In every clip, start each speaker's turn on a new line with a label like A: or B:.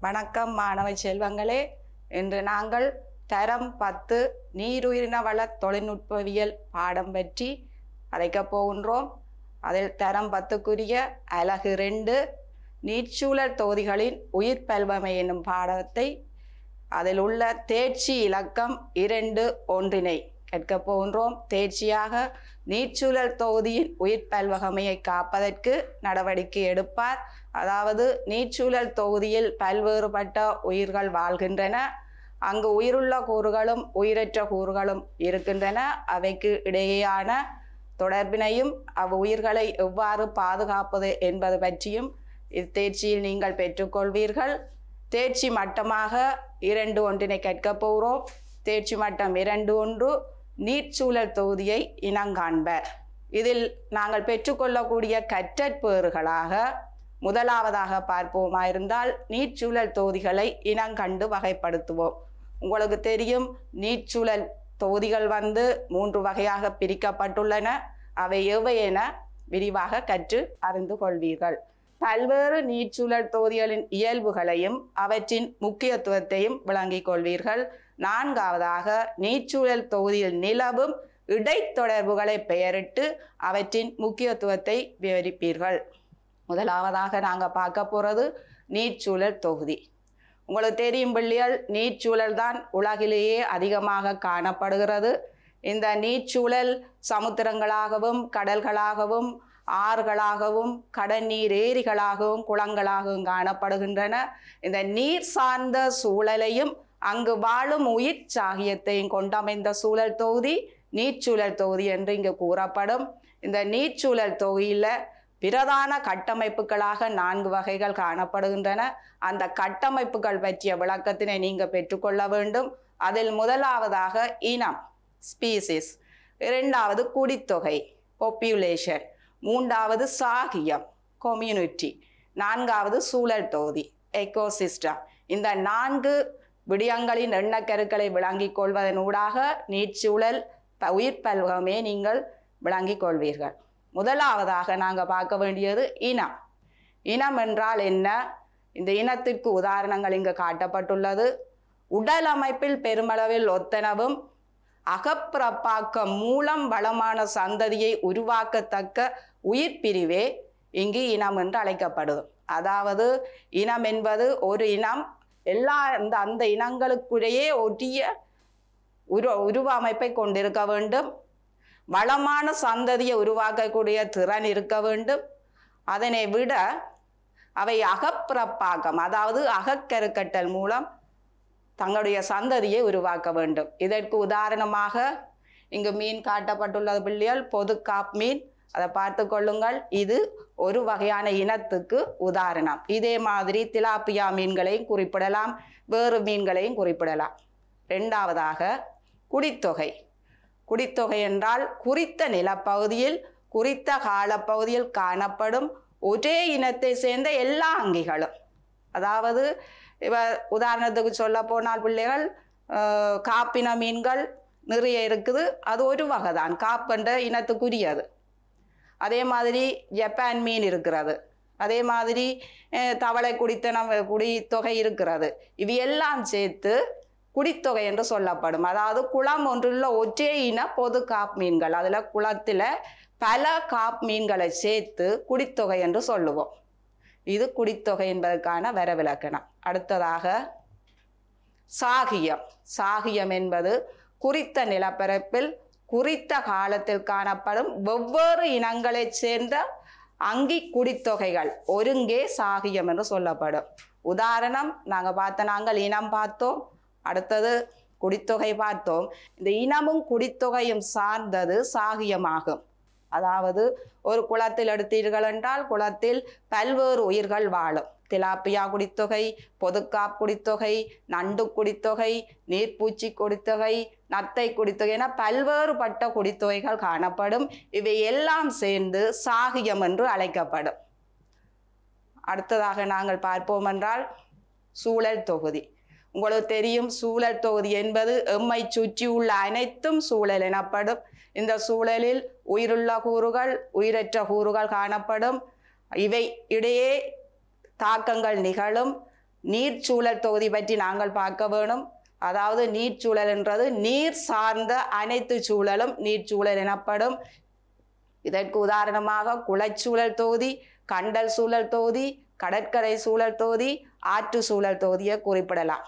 A: வணக்கம் மாணவ செல்வங்களே இன்று நாங்கள் தரம் பத்து நீருயிரின வள தொழில்நுட்பவியல் பாடம் பற்றி அழைக்கப் போகின்றோம் அதில் தரம் பத்துக்குரிய அலகு ரெண்டு நீர்ச்சூழல் தொகுதிகளின் உயிர் பல்வமை என்னும் பாடத்தை அதில் உள்ள தேர்ச்சி இலக்கம் இரண்டு ஒன்றினை கற்கப் போகின்றோம் தேர்ச்சியாக நீர்ச்சூழல் தொகுதியின் உயிர் பல்வகமையை காப்பதற்கு நடவடிக்கை எடுப்பார் அதாவது நீர்ச்சூழல் தொகுதியில் பல்வேறுபட்ட உயிர்கள் வாழ்கின்றன அங்கு உயிருள்ள கூறுகளும் உயிரற்ற கூறுகளும் இருக்கின்றன அவைக்கு இடையேயான தொடர்பினையும் அவ் உயிர்களை எவ்வாறு பாதுகாப்பது என்பது பற்றியும் இத்தேர்ச்சியில் நீங்கள் பெற்றுக்கொள்வீர்கள் தேர்ச்சி மட்டமாக இரண்டு ஒன்றினை கற்கப் போகிறோம் தேர்ச்சி மட்டம் இரண்டு ஒன்று நீர்ச்சூழல் தொகுதியை இனங்காண்பர் இதில் நாங்கள் பெற்றுக்கொள்ளக்கூடிய கற்றற்பேறுகளாக முதலாவதாக பார்ப்போமாயிருந்தால் நீர்ச்சூழல் தொகுதிகளை இனங்கண்டு வகைப்படுத்துவோம் உங்களுக்கு தெரியும் நீர்ச்சூழல் தொகுதிகள் வந்து மூன்று வகையாக பிரிக்கப்பட்டுள்ளன அவை எவை என விரிவாக கற்று அறிந்து கொள்வீர்கள் பல்வேறு நீர்ச்சூழல் தொகுதிகளின் இயல்புகளையும் அவற்றின் முக்கியத்துவத்தையும் விளங்கிக் கொள்வீர்கள் நான்காவதாக நீர்ச்சூழல் தொகுதியில் நிலவும் இடைத்தொடர்புகளை பெயரிட்டு அவற்றின் முக்கியத்துவத்தை விவரிப்பீர்கள் முதலாவதாக நாங்கள் பார்க்க போகிறது நீர்ச்சூழல் தொகுதி உங்களுக்கு தெரியும் பிள்ளைகள் நீர்ச்சூழல் தான் உலகிலேயே அதிகமாக காணப்படுகிறது இந்த நீர்ச்சூழல் சமுத்திரங்களாகவும் கடல்களாகவும் ஆறுகளாகவும் கடற்நீர் ஏரிகளாகவும் குளங்களாகவும் காணப்படுகின்றன இந்த நீர் சார்ந்த சூழலையும் அங்கு வாழும் உயிர் சாகியத்தையும் கொண்டமைந்த சூழல் தொகுதி நீர்ச்சூழல் தொகுதி என்று இங்கு கூறப்படும் இந்த நீர்ச்சூழல் தொகுதியில் பிரதான கட்டமைப்புகளாக நான்கு வகைகள் காணப்படுகின்றன அந்த கட்டமைப்புகள் பற்றிய விளக்கத்தினை நீங்கள் பெற்றுக்கொள்ள வேண்டும் அதில் முதலாவதாக இனம் ஸ்பீசிஸ் இரண்டாவது குடித்தொகை பாப்புலேஷன் மூன்றாவது சாகியம் கம்யூனிட்டி நான்காவது சூழல் தொகுதி எக்கோசிஸ்டம் இந்த நான்கு விடயங்களின் எண்ணக்கருக்களை விளங்கிக் கொள்வதனூடாக நீர்ச்சூழல் ப- உயிர் பல்வகமே நீங்கள் விளங்கிக் கொள்வீர்கள் முதலாவதாக நாங்கள் பார்க்க வேண்டியது இனம் இனம் என்றால் என்ன இந்த இனத்திற்கு உதாரணங்கள் இங்கு காட்டப்பட்டுள்ளது உடல் அமைப்பில் பெருமளவில் ஒத்தனவும் அகப்பிறப்பாக்கம் மூலம் வளமான சந்ததியை உருவாக்கத்தக்க உயிர் பிரிவே இங்கு இனம் என்று அழைக்கப்படுது அதாவது இனம் என்பது ஒரு இனம் எல்லா இந்த அந்த இனங்களுக்குள்ளேயே ஒட்டிய உரு உருவ அமைப்பை கொண்டிருக்க வேண்டும் வளமான சந்ததியை உருவாக்கக்கூடிய திறன் இருக்க வேண்டும் அதனை விட அவை அகப்பிறப்பாக்கம் அதாவது அகக்கருக்கட்டல் மூலம் தங்களுடைய சந்ததியை உருவாக்க வேண்டும் இதற்கு உதாரணமாக இங்கு மீன் காட்டப்பட்டுள்ளது பிள்ளைகள் பொது காப் மீன் அதை பார்த்து கொள்ளுங்கள் இது ஒரு வகையான இனத்துக்கு உதாரணம் இதே மாதிரி திலாப்பியா மீன்களையும் குறிப்பிடலாம் வேறு மீன்களையும் குறிப்பிடலாம் ரெண்டாவதாக குடித்தொகை குடித்தொகை என்றால் குறித்த நிலப்பகுதியில் குறித்த காலப்பகுதியில் காணப்படும் ஒரே இனத்தை சேர்ந்த எல்லா அங்கிகளும் அதாவது இவ உதாரணத்துக்கு சொல்ல போனால் பிள்ளைகள் அஹ், காப்பின மீன்கள் நிறைய இருக்குது அது ஒரு வகை தான் காப்பென்ற இனத்துக்குரியது அதே மாதிரி ஜப்பான் மீன் இருக்கிறது அதே மாதிரி அஹ், தவளை குடித்தனம் குடித்தொகை இருக்கிறது இவை எல்லாம் சேர்த்து குடித்தொகை என்று சொல்லப்படும் அதாவது குளம் ஒன்றுள்ள ஒற்றை இன பொது காப் மீன்கள் அதில் குளத்தில் பல காப் மீன்களை சேர்த்து குடித்தொகை என்று சொல்லுவோம் இது குடித்தொகை என்பதற்கான வரவிலக்கணம் அடுத்ததாக சாகியம் சாகியம் என்பது குறித்த நிலப்பரப்பில் குறித்த காலத்தில் காணப்படும் வெவ்வேறு இனங்களைச் சேர்ந்த அங்கி குடித்தொகைகள் ஒருங்கே சாகியம் என்று சொல்லப்படும் உதாரணம் நாங்கள் பார்த்த நாங்கள் இனம் பார்த்தோம் அடுத்தது குடித்தொகை பார்த்தோம் இந்த இனமும் குடித்தொகையும் சார்ந்தது சாகியமாகும் அதாவது ஒரு குளத்தில் எடுத்தீர்கள் என்றால் குளத்தில் பல்வேறு உயிர்கள் வாழும் திலாப்பியா குடித்தொகை பொதுக்காப் குடித்தொகை நண்டு குடித்தொகை நீர்ப்பூச்சி குடித்தொகை நத்தை குடித்தொகை என பல்வேறுபட்ட குடித்தொகைகள் காணப்படும் இவை எல்லாம் சேர்ந்து சாகியம் என்று அழைக்கப்படும் அடுத்ததாக நாங்கள் பார்ப்போம் என்றால் சூழல் தொகுதி உங்களுக்கு தெரியும் சூழல் தொகுதி என்பது எம்மை சுற்றியுள்ள அனைத்தும் சூழல் எனப்படும் இந்த சூழலில் உயிருள்ள கூறுகள் உயிரற்ற கூறுகள் காணப்படும் இவை இடையே தாக்கங்கள் நிகழும் நீர்ச்சூழல் தொகுதி பற்றி நாங்கள் பார்க்க வேணும் அதாவது நீர்ச்சூழல் என்றது நீர் சார்ந்த அனைத்து சூழலும் நீர்ச்சூழல் எனப்படும் இதற்கு உதாரணமாக குளச்சூழல் தொகுதி கண்டல் சூழல் தொகுதி கடற்கரை சூழல் தொகுதி ஆற்று சூழல் தொகுதியை குறிப்பிடலாம்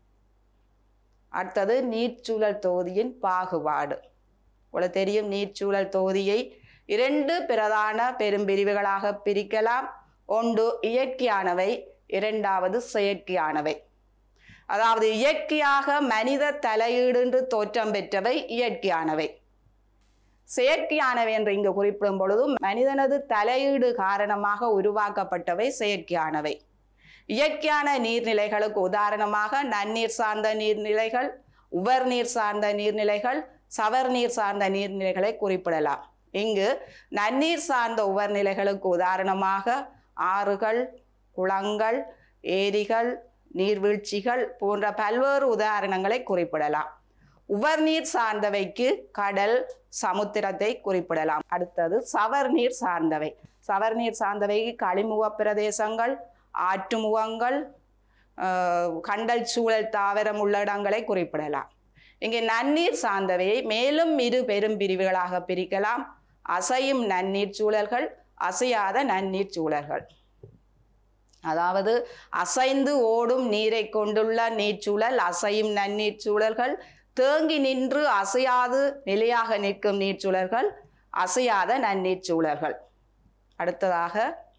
A: அடுத்தது நீர்ச்சூழல் தொகுதியின் பாகுபாடு உங்களுக்கு தெரியும் நீர்ச்சூழல் தொகுதியை இரண்டு பிரதான பெரும்பிரிவுகளாக பிரிக்கலாம் ஒன்று இயற்கையானவை இரண்டாவது செயற்கையானவை அதாவது இயற்கையாக மனித தலையீடு தோற்றம் பெற்றவை இயற்கையானவை செயற்கையானவை என்று இங்கு குறிப்பிடும் பொழுது மனிதனது தலையீடு காரணமாக உருவாக்கப்பட்டவை செயற்கையானவை இயற்கையான நீர்நிலைகளுக்கு உதாரணமாக நன்னீர் சார்ந்த நீர்நிலைகள் உவர்நீர் சார்ந்த நீர்நிலைகள் சவர்நீர் சார்ந்த நீர்நிலைகளை குறிப்பிடலாம் இங்கு நன்னீர் சார்ந்த உவர்நிலைகளுக்கு உதாரணமாக ஆறுகள் குளங்கள் ஏரிகள் நீர்வீழ்ச்சிகள் போன்ற பல்வேறு உதாரணங்களை குறிப்பிடலாம் உவர்நீர் சார்ந்தவைக்கு கடல் சமுத்திரத்தை குறிப்பிடலாம் அடுத்தது சவர்நீர் சார்ந்தவை சவர்நீர் சார்ந்தவைக்கு களிமுக பிரதேசங்கள் ஆற்றுமுகங்கள் ஆஹ், கண்டல் சூழல் தாவரம் உள்ள இடங்களை குறிப்பிடலாம் இங்கே நன்னீர் சார்ந்தவையை மேலும் இரு பெரும் பிரிவுகளாக பிரிக்கலாம் அசையும் நன்னீர் சூழல்கள் அசையாத நன்னீர் சூழல்கள் அதாவது அசைந்து ஓடும் நீரை கொண்டுள்ள நீர்ச்சூழல் அசையும் நன்னீர் சூழல்கள் தேங்கி நின்று அசையாது நிலையாக நிற்கும் நீர்ச்சூழல்கள் அசையாத நன்னீர் சூழல்கள் அடுத்ததாக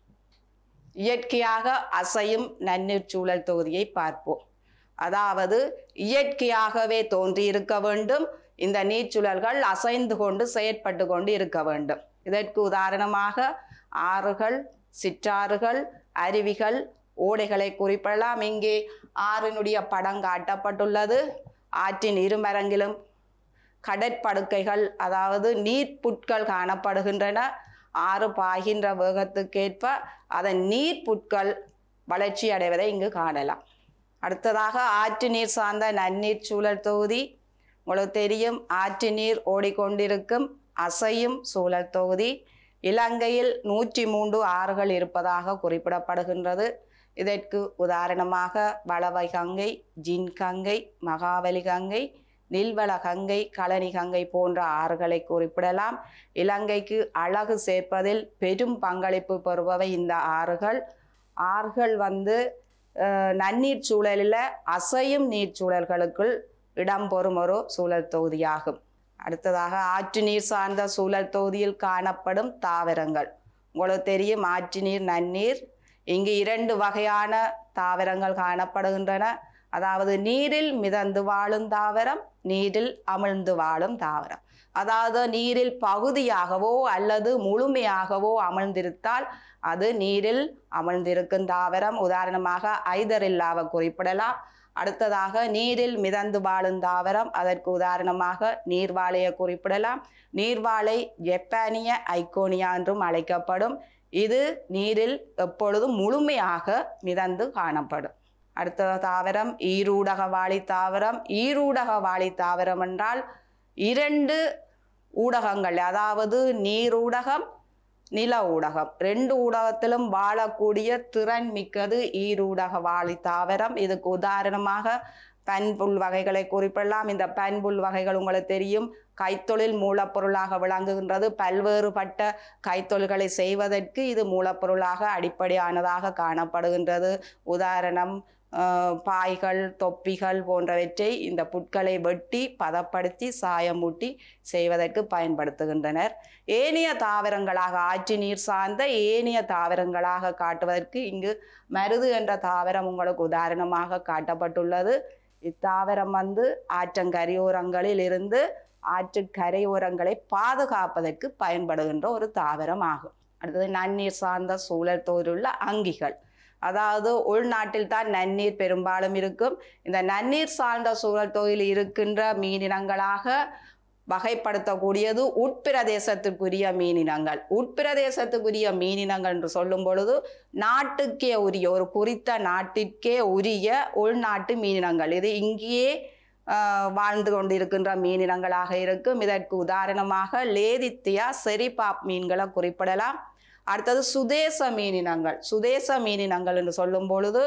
A: இயற்கையாக அசையும் நன்னீர் சூழல் தொகுதியை பார்ப்போம் அதாவது இயற்கையாகவே தோன்றியிருக்க வேண்டும் இந்த நீர்ச்சுழல்கள் அசைந்து கொண்டு செயற்பட்டு கொண்டு இருக்க வேண்டும் இதற்கு உதாரணமாக ஆறுகள் சிற்றாறுகள் அருவிகள் ஓடைகளை குறிப்பிடலாம் இங்கே ஆறினுடைய படம் காட்டப்பட்டுள்ளது ஆற்றின் இருமரங்கிலும் கடற்படுக்கைகள் அதாவது நீர்ப்புட்கள் காணப்படுகின்றன ஆறு பாய்கின்ற வேகத்துக்கேற்ப அதன் நீர்ப்புட்கள் வளர்ச்சி அடைவதை இங்கு காணலாம் அடுத்ததாக ஆற்று நீர் சார்ந்த நன்னீர் சூழல் தொகுதி உங்களுக்கு தெரியும் ஆற்று நீர் ஓடிக்கொண்டிருக்கும் அசையும் சூழல் தொகுதி இலங்கையில் நூற்றி மூன்று ஆறுகள் இருப்பதாக குறிப்பிடப்படுகின்றது இதற்கு உதாரணமாக வளவை கங்கை ஜின் கங்கை மகாவலி கங்கை நில்வள கங்கை கழனி கங்கை போன்ற ஆறுகளை குறிப்பிடலாம் இலங்கைக்கு அழகு சேர்ப்பதில் பெரும் பங்களிப்பு பெறுபவை இந்த ஆறுகள் ஆறுகள் வந்து அஹ், நன்னீர் சூழலில் அசையும் நீர்ச்சூழல்களுக்குள் இடம்பெறும் ஒரு சூழல் தொகுதியாகும் அடுத்ததாக ஆற்று நீர் சார்ந்த சூழல் தொகுதியில் காணப்படும் தாவரங்கள் உங்களுக்கு தெரியும் ஆற்று நீர் நன்னீர் இங்கு இரண்டு வகையான தாவரங்கள் காணப்படுகின்றன அதாவது நீரில் மிதந்து வாழும் தாவரம் நீரில் அமிழ்ந்து வாழும் தாவரம் அதாவது நீரில் பகுதியாகவோ அல்லது முழுமையாகவோ அமிழ்ந்திருத்தால் அது நீரில் அமிழ்ந்திருக்கும் தாவரம் உதாரணமாக ஐதரில்லாவை குறிப்பிடலாம் அடுத்ததாக நீரில் மிதந்து வாழும் தாவரம் அதற்கு உதாரணமாக நீர்வாழையை குறிப்பிடலாம் நீர்வாழை ஜப்பானிய ஐகோனியா என்றும் அழைக்கப்படும் இது நீரில் எப்பொழுதும் முழுமையாக மிதந்து காணப்படும் அடுத்த தாவரம் ஈரூடக வாழி தாவரம் ஈரூடக வாழி தாவரம் என்றால் இரண்டு ஊடகங்கள் அதாவது நீரூடகம் நில ஊடகம் ரெண்டு ஊடகத்திலும் வாழக்கூடிய திறன் மிக்கது ஈரூடக வாழி தாவரம் இதுக்கு உதாரணமாக பன்புல் வகைகளை குறிப்பிடலாம் இந்த பன்புல் வகைகள் உங்களுக்கு தெரியும் கைத்தொழில் மூலப்பொருளாக விளங்குகின்றது பல்வேறுபட்ட கைத்தொழில்களை செய்வதற்கு இது மூலப்பொருளாக அடிப்படையானதாக காணப்படுகின்றது உதாரணம் ஆஹ், பாய்கள் தொப்பிகள் போன்றவற்றை இந்த புட்களை வெட்டி பதப்படுத்தி சாயமூட்டி செய்வதற்கு பயன்படுத்துகின்றனர் ஏனைய தாவரங்களாக ஆற்று நீர் சார்ந்த ஏனைய தாவரங்களாக காட்டுவதற்கு இங்கு மருது என்ற தாவரம் உங்களுக்கு உதாரணமாக காட்டப்பட்டுள்ளது இத்தாவரம் வந்து ஆற்றங்கரையோரங்களில் இருந்து ஆற்று கரையோரங்களை பாதுகாப்பதற்கு பயன்படுகின்ற ஒரு தாவரம் ஆகும் அடுத்தது நன்னீர் சார்ந்த சூழல் தோறுள்ள அங்கிகள் அதாவது உள்நாட்டில் தான் நன்னீர் பெரும்பாலும் இருக்கும் இந்த நன்னீர் சார்ந்த சூழல் தொழில் இருக்கின்ற மீனினங்களாக வகைப்படுத்தக்கூடியது உட்பிரதேசத்துக்குரிய மீனினங்கள் உட்பிரதேசத்துக்குரிய மீனினங்கள் என்று சொல்லும் பொழுது நாட்டுக்கே உரிய ஒரு குறித்த நாட்டிற்கே உரிய உள்நாட்டு மீனினங்கள் இது இங்கேயே ஆஹ், வாழ்ந்து கொண்டிருக்கின்ற மீனினங்களாக இருக்கும் இதற்கு உதாரணமாக லேதித்தியா செரிபாப் மீன்களை குறிப்பிடலாம் அடுத்தது சுதேச மீனினங்கள் சுதேச மீனினங்கள் என்று சொல்லும் பொழுது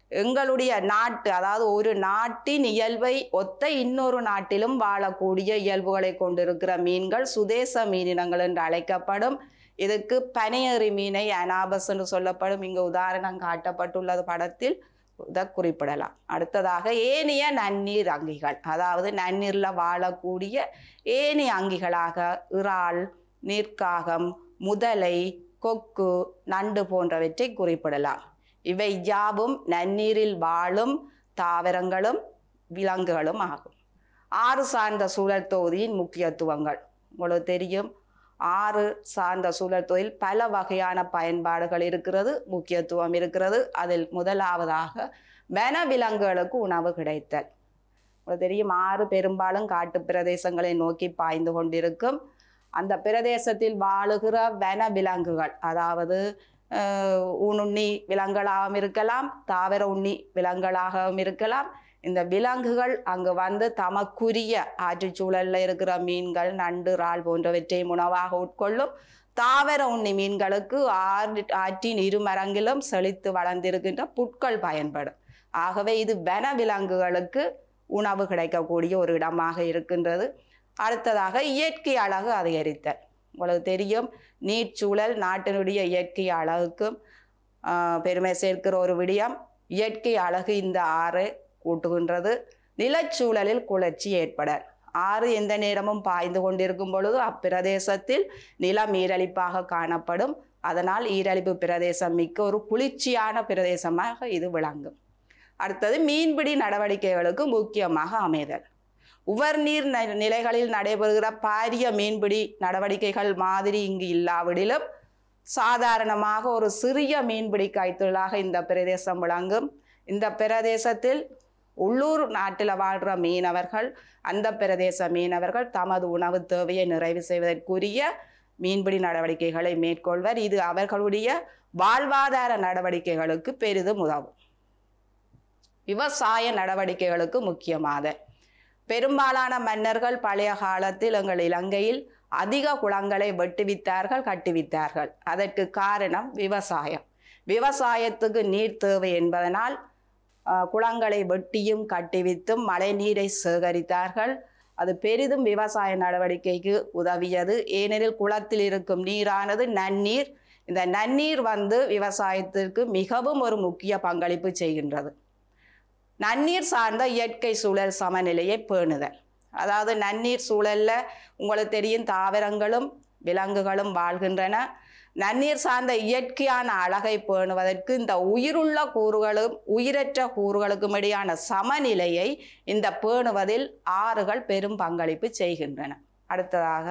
A: எங்களுடைய நாட்டு அதாவது ஒரு நாட்டின் இயல்பை ஒத்த இன்னொரு நாட்டிலும் வாழக்கூடிய இயல்புகளை கொண்டிருக்கிற மீன்கள் சுதேச மீனினங்கள் என்று அழைக்கப்படும் இதுக்கு பனையேறி மீனை அனாபஸ் என்று சொல்லப்படும் இங்கு உதாரணம் காட்டப்பட்டுள்ளது படத்தில் இதை குறிப்பிடலாம் அடுத்ததாக ஏனைய நன்னீர் அங்கிகள் அதாவது நன்னீரில் வாழக்கூடிய ஏனைய அங்கிகளாக இறால் நீர்க்காகம் முதலை கொக்கு நண்டு போன்றவற்றை குறிப்பிடலாம் இவை யாவும் நன்னீரில் வாழும் தாவரங்களும் விலங்குகளும் ஆகும் ஆறு சார்ந்த சூழல் தொகுதியின் முக்கியத்துவங்கள் உங்களுக்கு தெரியும் ஆறு சார்ந்த சூழல் தொழில் பல வகையான பயன்பாடுகள் இருக்கிறது முக்கியத்துவம் இருக்கிறது அதில் முதலாவதாக வனவிலங்குகளுக்கு உணவு கிடைத்தல் உங்களுக்கு தெரியும் ஆறு பெரும்பாலும் காட்டு பிரதேசங்களை நோக்கி பாய்ந்து கொண்டிருக்கும் அந்த பிரதேசத்தில் வாழுகிற வன விலங்குகள் அதாவது அஹ், ஊனுண்ணி விலங்குகளாகவும் இருக்கலாம் தாவர உண்ணி விலங்குகளாகவும் இருக்கலாம் இந்த விலங்குகள் அங்கு வந்து தமக்குரிய ஆற்றுச்சூழல்ல இருக்கிற மீன்கள் நண்டு இறால் போன்றவற்றையும் உணவாக உட்கொள்ளும் தாவர உண்ணி மீன்களுக்கு ஆறு ஆற்றின் இருமரங்கிலும் செழித்து வளர்ந்திருக்கின்ற புட்கள் பயன்படும் ஆகவே இது வன விலங்குகளுக்கு உணவு கிடைக்கக்கூடிய ஒரு இடமாக இருக்கின்றது அடுத்ததாக இயற்கை அழகு அதிகரித்தல் உங்களுக்கு தெரியும் நீர்ச்சூழல் நாட்டினுடைய இயற்கை அழகுக்கும் ஆஹ், பெருமை சேர்க்கிற ஒரு விடயம் இயற்கை அழகு இந்த ஆறு கூட்டுகின்றது நிலச்சூழலில் குளிர்ச்சி ஏற்பட ஆறு எந்த நேரமும் பாய்ந்து கொண்டிருக்கும் பொழுது அப்பிரதேசத்தில் நிலம் ஈரலிப்பாக காணப்படும் அதனால் ஈரலிப்பு பிரதேசம் மிக்க ஒரு குளிர்ச்சியான பிரதேசமாக இது விளங்கும் அடுத்தது மீன்பிடி நடவடிக்கைகளுக்கு முக்கியமாக அமைதல் உவர்நீர் ந- நிலைகளில் நடைபெறுகிற பாரிய மீன்பிடி நடவடிக்கைகள் மாதிரி இங்கு இல்லாவிடிலும் சாதாரணமாக ஒரு சிறிய மீன்பிடி கைத்தொழிலாக இந்த பிரதேசம் விளங்கும் இந்த பிரதேசத்தில் உள்ளூர் நாட்டில் வாழ்கிற மீனவர்கள் அந்த பிரதேச மீனவர்கள் தமது உணவு தேவையை நிறைவு செய்வதற்குரிய மீன்பிடி நடவடிக்கைகளை மேற்கொள்வர் இது அவர்களுடைய வாழ்வாதார நடவடிக்கைகளுக்கு பெரிதும் உதவும் விவசாய நடவடிக்கைகளுக்கு முக்கியமாக பெரும்பாலான மன்னர்கள் பழைய காலத்தில் எங்கள் இலங்கையில் அதிக குளங்களை வெட்டுவித்தார்கள் கட்டுவித்தார்கள் அதற்கு காரணம் விவசாயம் விவசாயத்துக்கு நீர் தேவை என்பதனால் ஆஹ், குளங்களை வெட்டியும் கட்டுவித்தும் மழை நீரை சேகரித்தார்கள் அது பெரிதும் விவசாய நடவடிக்கைக்கு உதவியது ஏனெனில் குளத்தில் இருக்கும் நீரானது நன்னீர் இந்த நன்னீர் வந்து விவசாயத்திற்கு மிகவும் ஒரு முக்கிய பங்களிப்பு செய்கின்றது நன்னீர் சார்ந்த இயற்கை சூழல் சமநிலையை பேணுதல் அதாவது நன்னீர் சூழல்ல உங்களுக்கு தெரியும் தாவரங்களும் விலங்குகளும் வாழ்கின்றன நன்னீர் சார்ந்த இயற்கையான அழகை பேணுவதற்கு இந்த உயிருள்ள கூறுகளும் உயிரற்ற கூறுகளுக்கும் இடையான சமநிலையை இந்த பேணுவதில் ஆறுகள் பெரும் பங்களிப்பு செய்கின்றன அடுத்ததாக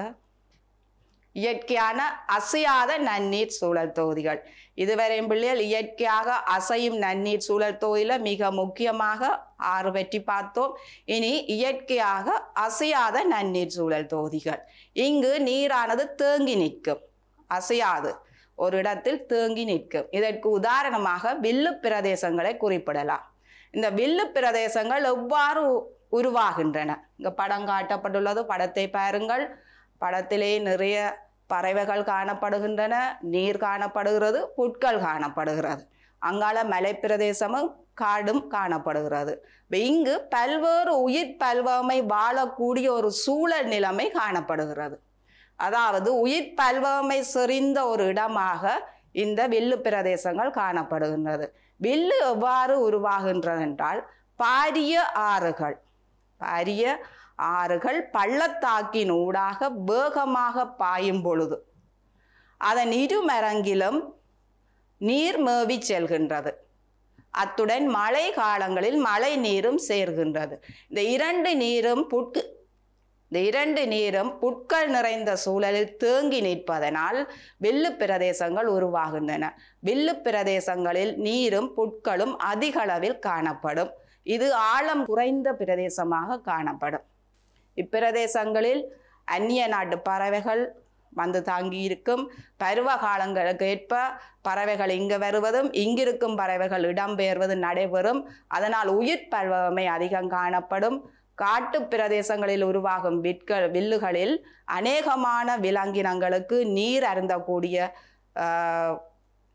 A: இயற்கையான அசையாத நன்னீர் சூழல் தொகுதிகள் இதுவரையும் பிள்ளைகள் இயற்கையாக அசையும் நன்னீர் சூழல் தொகுதியில மிக முக்கியமாக ஆறு பற்றி பார்த்தோம் இனி இயற்கையாக அசையாத நன்னீர் சூழல் தொகுதிகள் இங்கு நீரானது தேங்கி நிற்கும் அசையாது ஒரு இடத்தில் தேங்கி நிற்கும் இதற்கு உதாரணமாக வில்லு பிரதேசங்களை குறிப்பிடலாம் இந்த வில்லு பிரதேசங்கள் எவ்வாறு உ- உருவாகின்றன இங்க படம் காட்டப்பட்டுள்ளது படத்தை பாருங்கள் படத்திலே நிறைய பறவைகள் காணப்படுகின்றன நீர் காணப்படுகிறது புட்கள் காணப்படுகிறது அங்கால மலைப்பிரதேசமும் காடும் காணப்படுகிறது இப்ப இங்கு பல்வேறு உயிர் பல்வகமை வாழக்கூடிய ஒரு சூழல் நிலைமை காணப்படுகிறது அதாவது உயிர் பல்வகமை செறிந்த ஒரு இடமாக இந்த வில்லு பிரதேசங்கள் காணப்படுகின்றது வில்லு எவ்வாறு உருவாகின்றது என்றால் பாரிய ஆறுகள் பாரிய ஆறுகள் பள்ளத்தாக்கின் ஊடாக வேகமாக பாயும் பொழுது அதன் இருமரங்கிலும் நீர் மேவி செல்கின்றது அத்துடன் மழை காலங்களில் மழை நீரும் சேர்கின்றது இந்த இரண்டு நீரும் புட்கு இந்த இரண்டு நீரும் புட்கள் நிறைந்த சூழலில் தேங்கி நிற்பதனால் வில்லு பிரதேசங்கள் உருவாகின்றன வில்லு பிரதேசங்களில் நீரும் புட்களும் அதிக அளவில் காணப்படும் இது ஆழம் குறைந்த பிரதேசமாக காணப்படும் இப்பிரதேசங்களில் அந்நிய நாட்டு பறவைகள் வந்து தாங்கி இருக்கும் பருவ காலங்களுக்கு ஏற்ப பறவைகள் இங்கு வருவதும் இங்கிருக்கும் பறவைகள் இடம்பெயர்வதும் நடைபெறும் அதனால் உயிர் பல்வகமை அதிகம் காணப்படும் காட்டு பிரதேசங்களில் உருவாகும் விற்கள் வில்லுகளில் அநேகமான விலங்கினங்களுக்கு நீர் அருந்தக்கூடிய ஆஹ்,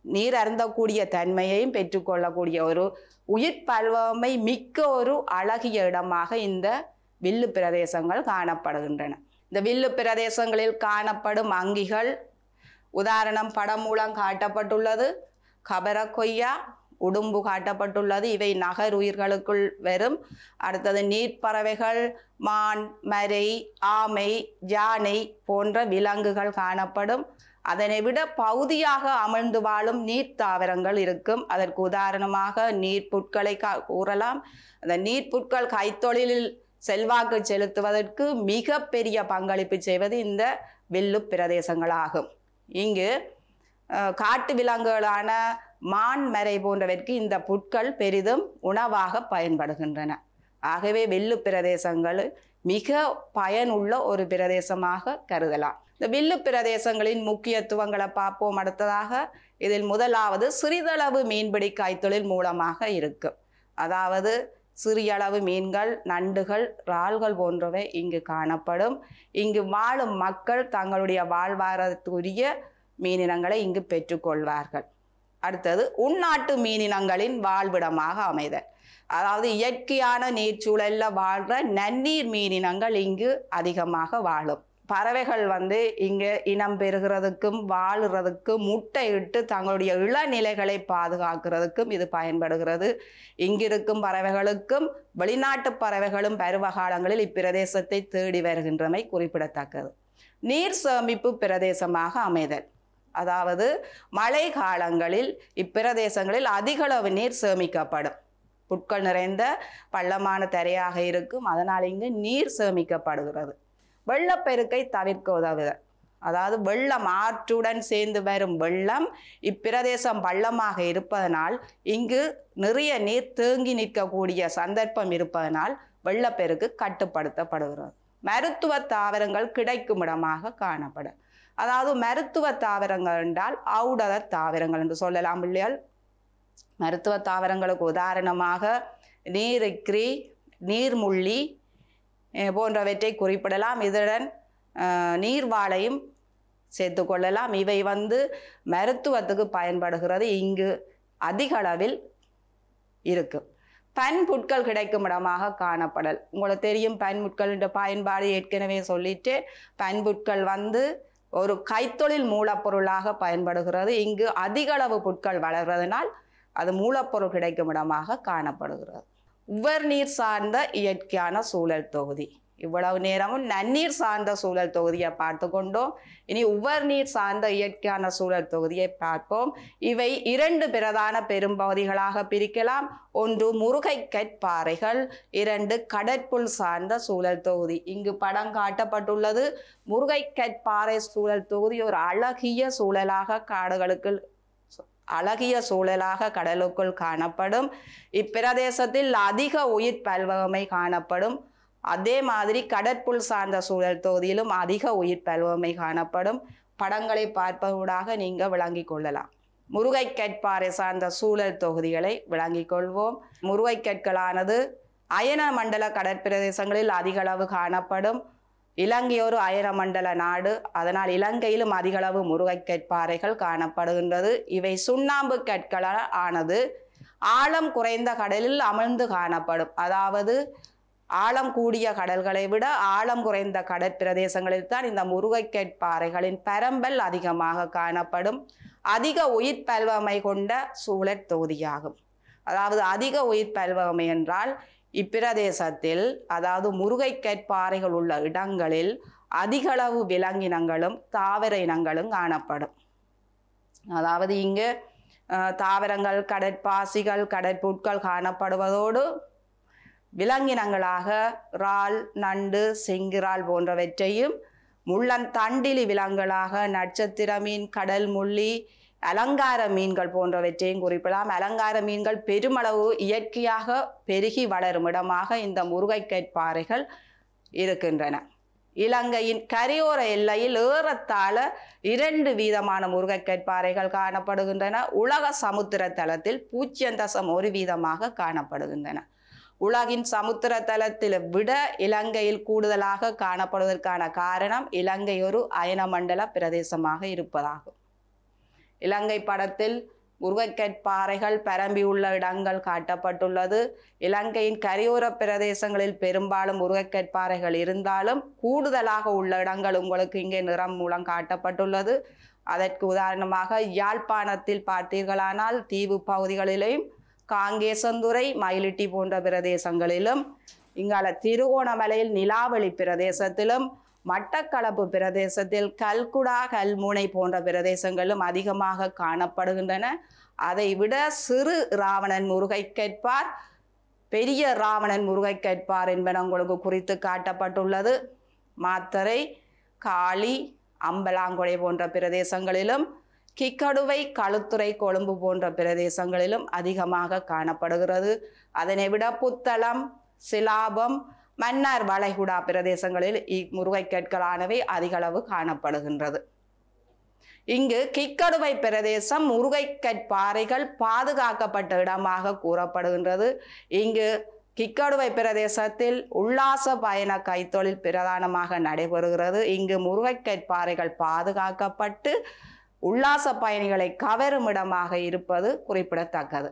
A: நீர் அருந்தக்கூடிய தன்மையையும் பெற்றுக்கொள்ளக்கூடிய ஒரு உயிர் பல்வமை மிக்க ஒரு அழகிய இடமாக இந்த வில்லு பிரதேசங்கள் காணப்படுகின்றன இந்த வில்லு பிரதேசங்களில் காணப்படும் அங்கிகள் உதாரணம் படம் மூலம் காட்டப்பட்டுள்ளது கபர கொய்யா உடும்பு காட்டப்பட்டுள்ளது இவை நகர் உயிர்களுக்குள் வரும் அடுத்தது நீர்ப்பறவைகள் மான் மரை ஆமை யானை போன்ற விலங்குகள் காணப்படும் அதனை விட பகுதியாக அமிழ்ந்து வாழும் நீர் தாவரங்கள் இருக்கும் அதற்கு உதாரணமாக நீர்ப்புட்களை கா- கூறலாம் அந்த நீர்ப்புட்கள் கைத்தொழிலில் செல்வாக்கு செலுத்துவதற்கு மிக பெரிய பங்களிப்பு செய்வது இந்த வில்லு பிரதேசங்களாகும் இங்கு அஹ், காட்டு விலங்குகளான மான் மரை போன்றவற்கு இந்த புட்கள் பெரிதும் உணவாக பயன்படுகின்றன ஆகவே வில்லு பிரதேசங்கள் மிக பயனுள்ள ஒரு பிரதேசமாக கருதலாம் இந்த வில்லு பிரதேசங்களின் முக்கியத்துவங்களை பார்ப்போம் அடுத்ததாக இதில் முதலாவது சிறிதளவு மீன்பிடி கைத்தொழில் மூலமாக இருக்கும் அதாவது சிறியளவு மீன்கள் நண்டுகள் இறால்கள் போன்றவை இங்கு காணப்படும் இங்கு வாழும் மக்கள் தங்களுடைய வாழ்வாரத்துக்குரிய மீனினங்களை இங்கு பெற்றுக்கொள்வார்கள் அடுத்தது உள்நாட்டு மீனினங்களின் வாழ்விடமாக அமைதல் அதாவது இயற்கையான நீர்ச்சூழல்ல வாழ்ற நன்னீர் மீனினங்கள் இங்கு அதிகமாக வாழும் பறவைகள் வந்து இங்கு இனம் பெறுகிறதுக்கும் வாழுறதுக்கும் முட்டையிட்டு தங்களுடைய இளநிலைகளை பாதுகாக்கிறதுக்கும் இது பயன்படுகிறது இங்கிருக்கும் பறவைகளுக்கும் வெளிநாட்டு பறவைகளும் பருவகாலங்களில் இப்பிரதேசத்தை தேடி வருகின்றமை குறிப்பிடத்தக்கது நீர் சேமிப்பு பிரதேசமாக அமைதல் அதாவது மழை காலங்களில் இப்பிரதேசங்களில் அதிகளவு நீர் சேமிக்கப்படும் புட்கள் நிறைந்த பள்ளமான தரையாக இருக்கும் அதனால் இங்கு நீர் சேமிக்கப்படுகிறது வெள்ளப்பெருக்கை தவிர்க்க உதவுதல் அதாவது வெள்ளம் ஆற்றுடன் சேர்ந்து வரும் வெள்ளம் இப்பிரதேசம் பள்ளமாக இருப்பதனால் இங்கு நிறைய நீர் தேங்கி நிற்கக்கூடிய சந்தர்ப்பம் இருப்பதனால் வெள்ளப்பெருக்கு கட்டுப்படுத்தப்படுகிறது மருத்துவ தாவரங்கள் கிடைக்கும் இடமாக காணப்படும் அதாவது மருத்துவ தாவரங்கள் என்றால் ஔடத தாவரங்கள் என்று சொல்லலாம் இல்லையால் மருத்துவ தாவரங்களுக்கு உதாரணமாக நீரிக்ரி நீர்முள்ளி அஹ் போன்றவற்றை குறிப்பிடலாம் இதுடன் அஹ், நீர்வாழையும் சேர்த்து கொள்ளலாம் இவை வந்து மருத்துவத்துக்கு பயன்படுகிறது இங்கு அதிக அளவில் இருக்கு பன்புட்கள் கிடைக்கும் இடமாக காணப்படல் உங்களுக்கு தெரியும் பன்புட்களின் பயன்பாடு ஏற்கனவே சொல்லிட்டு பன்புட்கள் வந்து ஒரு கைத்தொழில் மூலப்பொருளாக பயன்படுகிறது இங்கு அதிக அளவு புட்கள் வளர்வதனால் அது மூலப்பொருள் கிடைக்கும் இடமாக காணப்படுகிறது உவர் நீர் சார்ந்த இயற்கையான சூழல் தொகுதி இவ்வளவு நேரமும் நன்னீர் சார்ந்த சூழல் தொகுதியை பார்த்து கொண்டோம் இனி உவர் நீர் சார்ந்த இயற்கையான சூழல் தொகுதியை பார்ப்போம் இவை இரண்டு பிரதான பெரும்பகுதிகளாக பிரிக்கலாம் ஒன்று முருகை கற்பாறைகள் இரண்டு கடற்புல் சார்ந்த சூழல் தொகுதி இங்கு படம் காட்டப்பட்டுள்ளது முருகை கற்பாறை சூழல் தொகுதி ஒரு அழகிய சூழலாக காடுகளுக்கு அழகிய சூழலாக கடலுக்குள் காணப்படும் இப்பிரதேசத்தில் அதிக உயிர் பல்வகமை காணப்படும் அதே மாதிரி கடற்புல் சார்ந்த சூழல் தொகுதியிலும் அதிக உயிர் பல்வகமை காணப்படும் படங்களை பார்ப்பதூடாக நீங்கள் விளங்கிக் கொள்ளலாம் முருகை கற்பாறை சார்ந்த சூழல் தொகுதிகளை விளங்கிக் கொள்வோம் முருகை கற்களானது அயன மண்டல கடற்பிரதேசங்களில் அதிக அளவு காணப்படும் இலங்கை ஒரு அயன மண்டல நாடு அதனால் இலங்கையிலும் அதிக அளவு முருகை கற்பாறைகள் காணப்படுகின்றது இவை சுண்ணாம்பு கற்களால் ஆனது ஆழம் குறைந்த கடலில் அமிழ்ந்து காணப்படும் அதாவது ஆழம் கூடிய கடல்களை விட ஆழம் குறைந்த கடற்பிரதேசங்களில் தான் இந்த முருகைக்கட் பாறைகளின் பரம்பல் அதிகமாக காணப்படும் அதிக உயிர் பல்வமை கொண்ட சூழற் தொகுதியாகும் அதாவது அதிக உயிர் பல்வமை என்றால் இப்பிரதேசத்தில் அதாவது முருகைக்கட் பாறைகள் உள்ள இடங்களில் அதிகளவு விலங்கினங்களும் தாவர இனங்களும் காணப்படும் அதாவது இங்கு அஹ், தாவரங்கள் கடற்பாசிகள் கடற்புட்கள் காணப்படுவதோடு விலங்கினங்களாக இறால் நண்டு செங்கிரால் போன்றவற்றையும் முள்ளந்தண்டிலி விலங்குகளாக நட்சத்திர மீன் கடல் முள்ளி அலங்கார மீன்கள் போன்றவற்றையும் குறிப்பிடலாம் அலங்கார மீன்கள் பெருமளவு இயற்கையாக பெருகி வளரும் இடமாக இந்த முருகைக்கட் பாறைகள் இருக்கின்றன இலங்கையின் கரையோர எல்லையில் ஏறத்தாழ இரண்டு வீதமான முருகைக்கட் பாறைகள் காணப்படுகின்றன உலக சமுத்திர தளத்தில் பூஜ்ஜியம் தசம் ஒரு வீதமாக காணப்படுகின்றன உலகின் சமுத்திர தளத்தில் விட இலங்கையில் கூடுதலாக காணப்படுவதற்கான காரணம் இலங்கை ஒரு அயனமண்டல பிரதேசமாக இருப்பதாகும் இலங்கை படத்தில் முருகைக்கற்பாறைகள் பரம்பியுள்ள இடங்கள் காட்டப்பட்டுள்ளது இலங்கையின் கரையோர பிரதேசங்களில் பெரும்பாலும் முருகைக்கற்பாறைகள் இருந்தாலும் கூடுதலாக உள்ள இடங்கள் உங்களுக்கு இங்கே நிறம் மூலம் காட்டப்பட்டுள்ளது அதற்கு உதாரணமாக யாழ்ப்பாணத்தில் பார்த்தீர்களானால் தீவு பகுதிகளிலும் காங்கேசந்துறை மயிலிட்டி போன்ற பிரதேசங்களிலும் இங்கால திருகோணமலையில் நிலாவளி பிரதேசத்திலும் மட்டக்களப்பு பிரதேசத்தில் கல்குடா கல்முனை போன்ற பிரதேசங்களும் அதிகமாக காணப்படுகின்றன அதை விட சிறு ராவணன் முருகை கேட்பார் பெரிய ராவணன் முருகை கேட்பார் என்பன உங்களுக்கு குறித்து காட்டப்பட்டுள்ளது மாத்தரை காளி அம்பலாங்குடை போன்ற பிரதேசங்களிலும் கிக்கடுவை களுத்துறை கொழும்பு போன்ற பிரதேசங்களிலும் அதிகமாக காணப்படுகிறது அதனை விட புத்தளம் சிலாபம் மன்னார் வளைகுடா பிரதேசங்களில் இம்முருகைக்கற்களானவை அதிகளவு காணப்படுகின்றது இங்கு கிக்கடுவை பிரதேசம் முருகைக்கற்பாறைகள் பாதுகாக்கப்பட்ட இடமாக கூறப்படுகின்றது இங்கு கிக்கடுவை பிரதேசத்தில் உல்லாச பயண கைத்தொழில் பிரதானமாக நடைபெறுகிறது இங்கு முருகைக்கற்பாறைகள் பாதுகாக்கப்பட்டு உல்லாச பயணிகளை கவரும் இடமாக இருப்பது குறிப்பிடத்தக்கது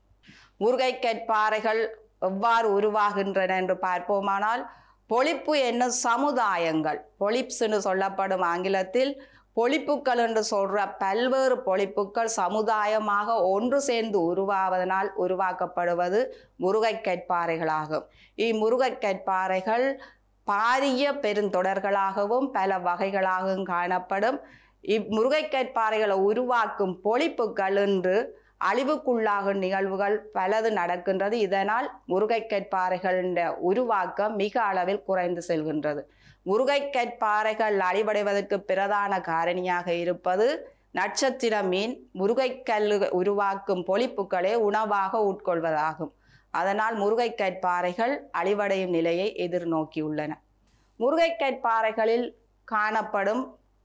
A: முருகைக்கற்பாறைகள் எவ்வாறு உருவாகின்றன என்று பார்ப்போமானால் பொழிப்பு என்னும் சமுதாயங்கள் பொலிப்ஸ்னு சொல்லப்படும் ஆங்கிலத்தில் பொழிப்புக்கள் என்று சொல்ற பல்வேறு பொழிப்புக்கள் சமுதாயமாக ஒன்று சேர்ந்து உருவாவதனால் உருவாக்கப்படுவது முருகைக்கற்பாறைகளாகும் இம்முருகைக்கற்பாறைகள் பாரிய பெருந்தொடர்களாகவும் பல வகைகளாகவும் காணப்படும் இம்முருகைக்கற்பாறைகளை உருவாக்கும் பொழிப்புக்கள் என்று அழிவுக்குள்ளாகும் நிகழ்வுகள் பலது நடக்கின்றது இதனால் முருகைக்கற்பாறைகளின் உருவாக்கம் மிக அளவில் குறைந்து செல்கின்றது முருகைக்கற்பாறைகள் அழிவடைவதற்கு பிரதான காரணியாக இருப்பது நட்சத்திர மீன் முருகைக்கல்லு உருவாக்கும் பொழிப்புக்களே உணவாக உட்கொள்வதாகும் அதனால் முருகைக்கற்பாறைகள் அழிவடையும் நிலையை எதிர்நோக்கியுள்ளன முருகைக்கற்பாறைகளில் காணப்படும்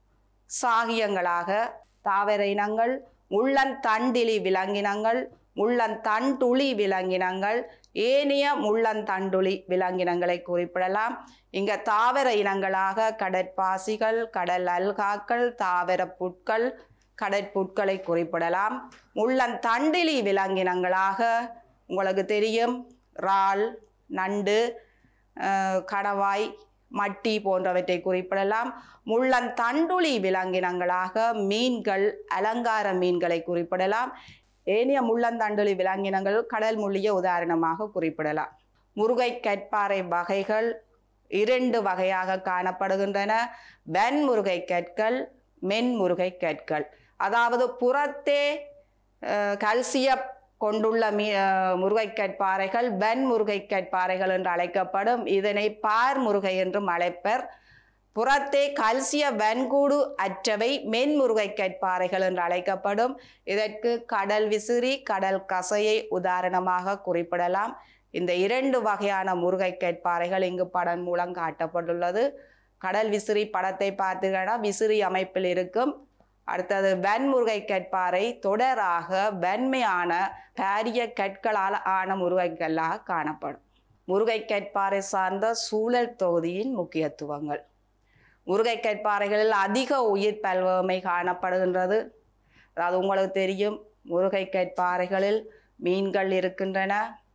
A: சாகியங்களாக தாவர இனங்கள் முள்ளந்தண்டிலி விலங்கினங்கள் முள்ளந்தண்டுளி விலங்கினங்கள் ஏனைய முள்ளந்தண்டுளி விலங்கினங்களை குறிப்பிடலாம் இங்க தாவர இனங்களாக கடற்பாசிகள் கடல் அல்காக்கள் தாவர புட்கள் கடற்புட்களை குறிப்பிடலாம் முள்ளந்தண்டிலி விலங்கினங்களாக உங்களுக்கு தெரியும் இறால் நண்டு அஹ், கடவாய் மட்டி போன்றவற்றை குறிப்பிடலாம் முள்ளந்தண்டுளி விலங்கினங்களாக மீன்கள் அலங்கார மீன்களை குறிப்பிடலாம் ஏனைய முள்ளந்தண்டுளி விலங்கினங்கள் கடல் முள்ளிய உதாரணமாக குறிப்பிடலாம் முருகை கற்பாறை வகைகள் இரண்டு வகையாக காணப்படுகின்றன வெண்முருகை கற்கள் மென்முருகை கற்கள் அதாவது புறத்தே அஹ், கல்சியம் கொண்டுள்ள மீ அஹ், முருகைக்கற்பாறைகள் வெண்முருகைக்கற்பாறைகள் என்று அழைக்கப்படும் இதனை பார் முருகை என்றும் அழைப்பர் புறத்தே கல்சிய வெண்கூடு அற்றவை மென்முருகைக்கற்பாறைகள் என்று அழைக்கப்படும் இதற்கு கடல் விசிறி கடல் கசையை உதாரணமாக குறிப்பிடலாம் இந்த இரண்டு வகையான முருகைக்கற்பாறைகள் இங்கு படம் மூலம் காட்டப்பட்டுள்ளது கடல் விசிறி படத்தை பார்த்தீங்கன்னா விசிறி அமைப்பில் இருக்கும் அடுத்தது வெண்முருகை கற்பாறை தொடராக வெண்மையான பாரிய கற்களால் ஆன முருகைக்கல்லாக காணப்படும் முருகை கற்பாறை சார்ந்த சூழல் தொகுதியின் முக்கியத்துவங்கள் முருகை கற்பாறைகளில் அதிக உயிர் பல்வகமை காணப்படுகின்றது அதாவது உங்களுக்கு தெரியும் முருகை கற்பாறைகளில் மீன்கள் இருக்கின்றன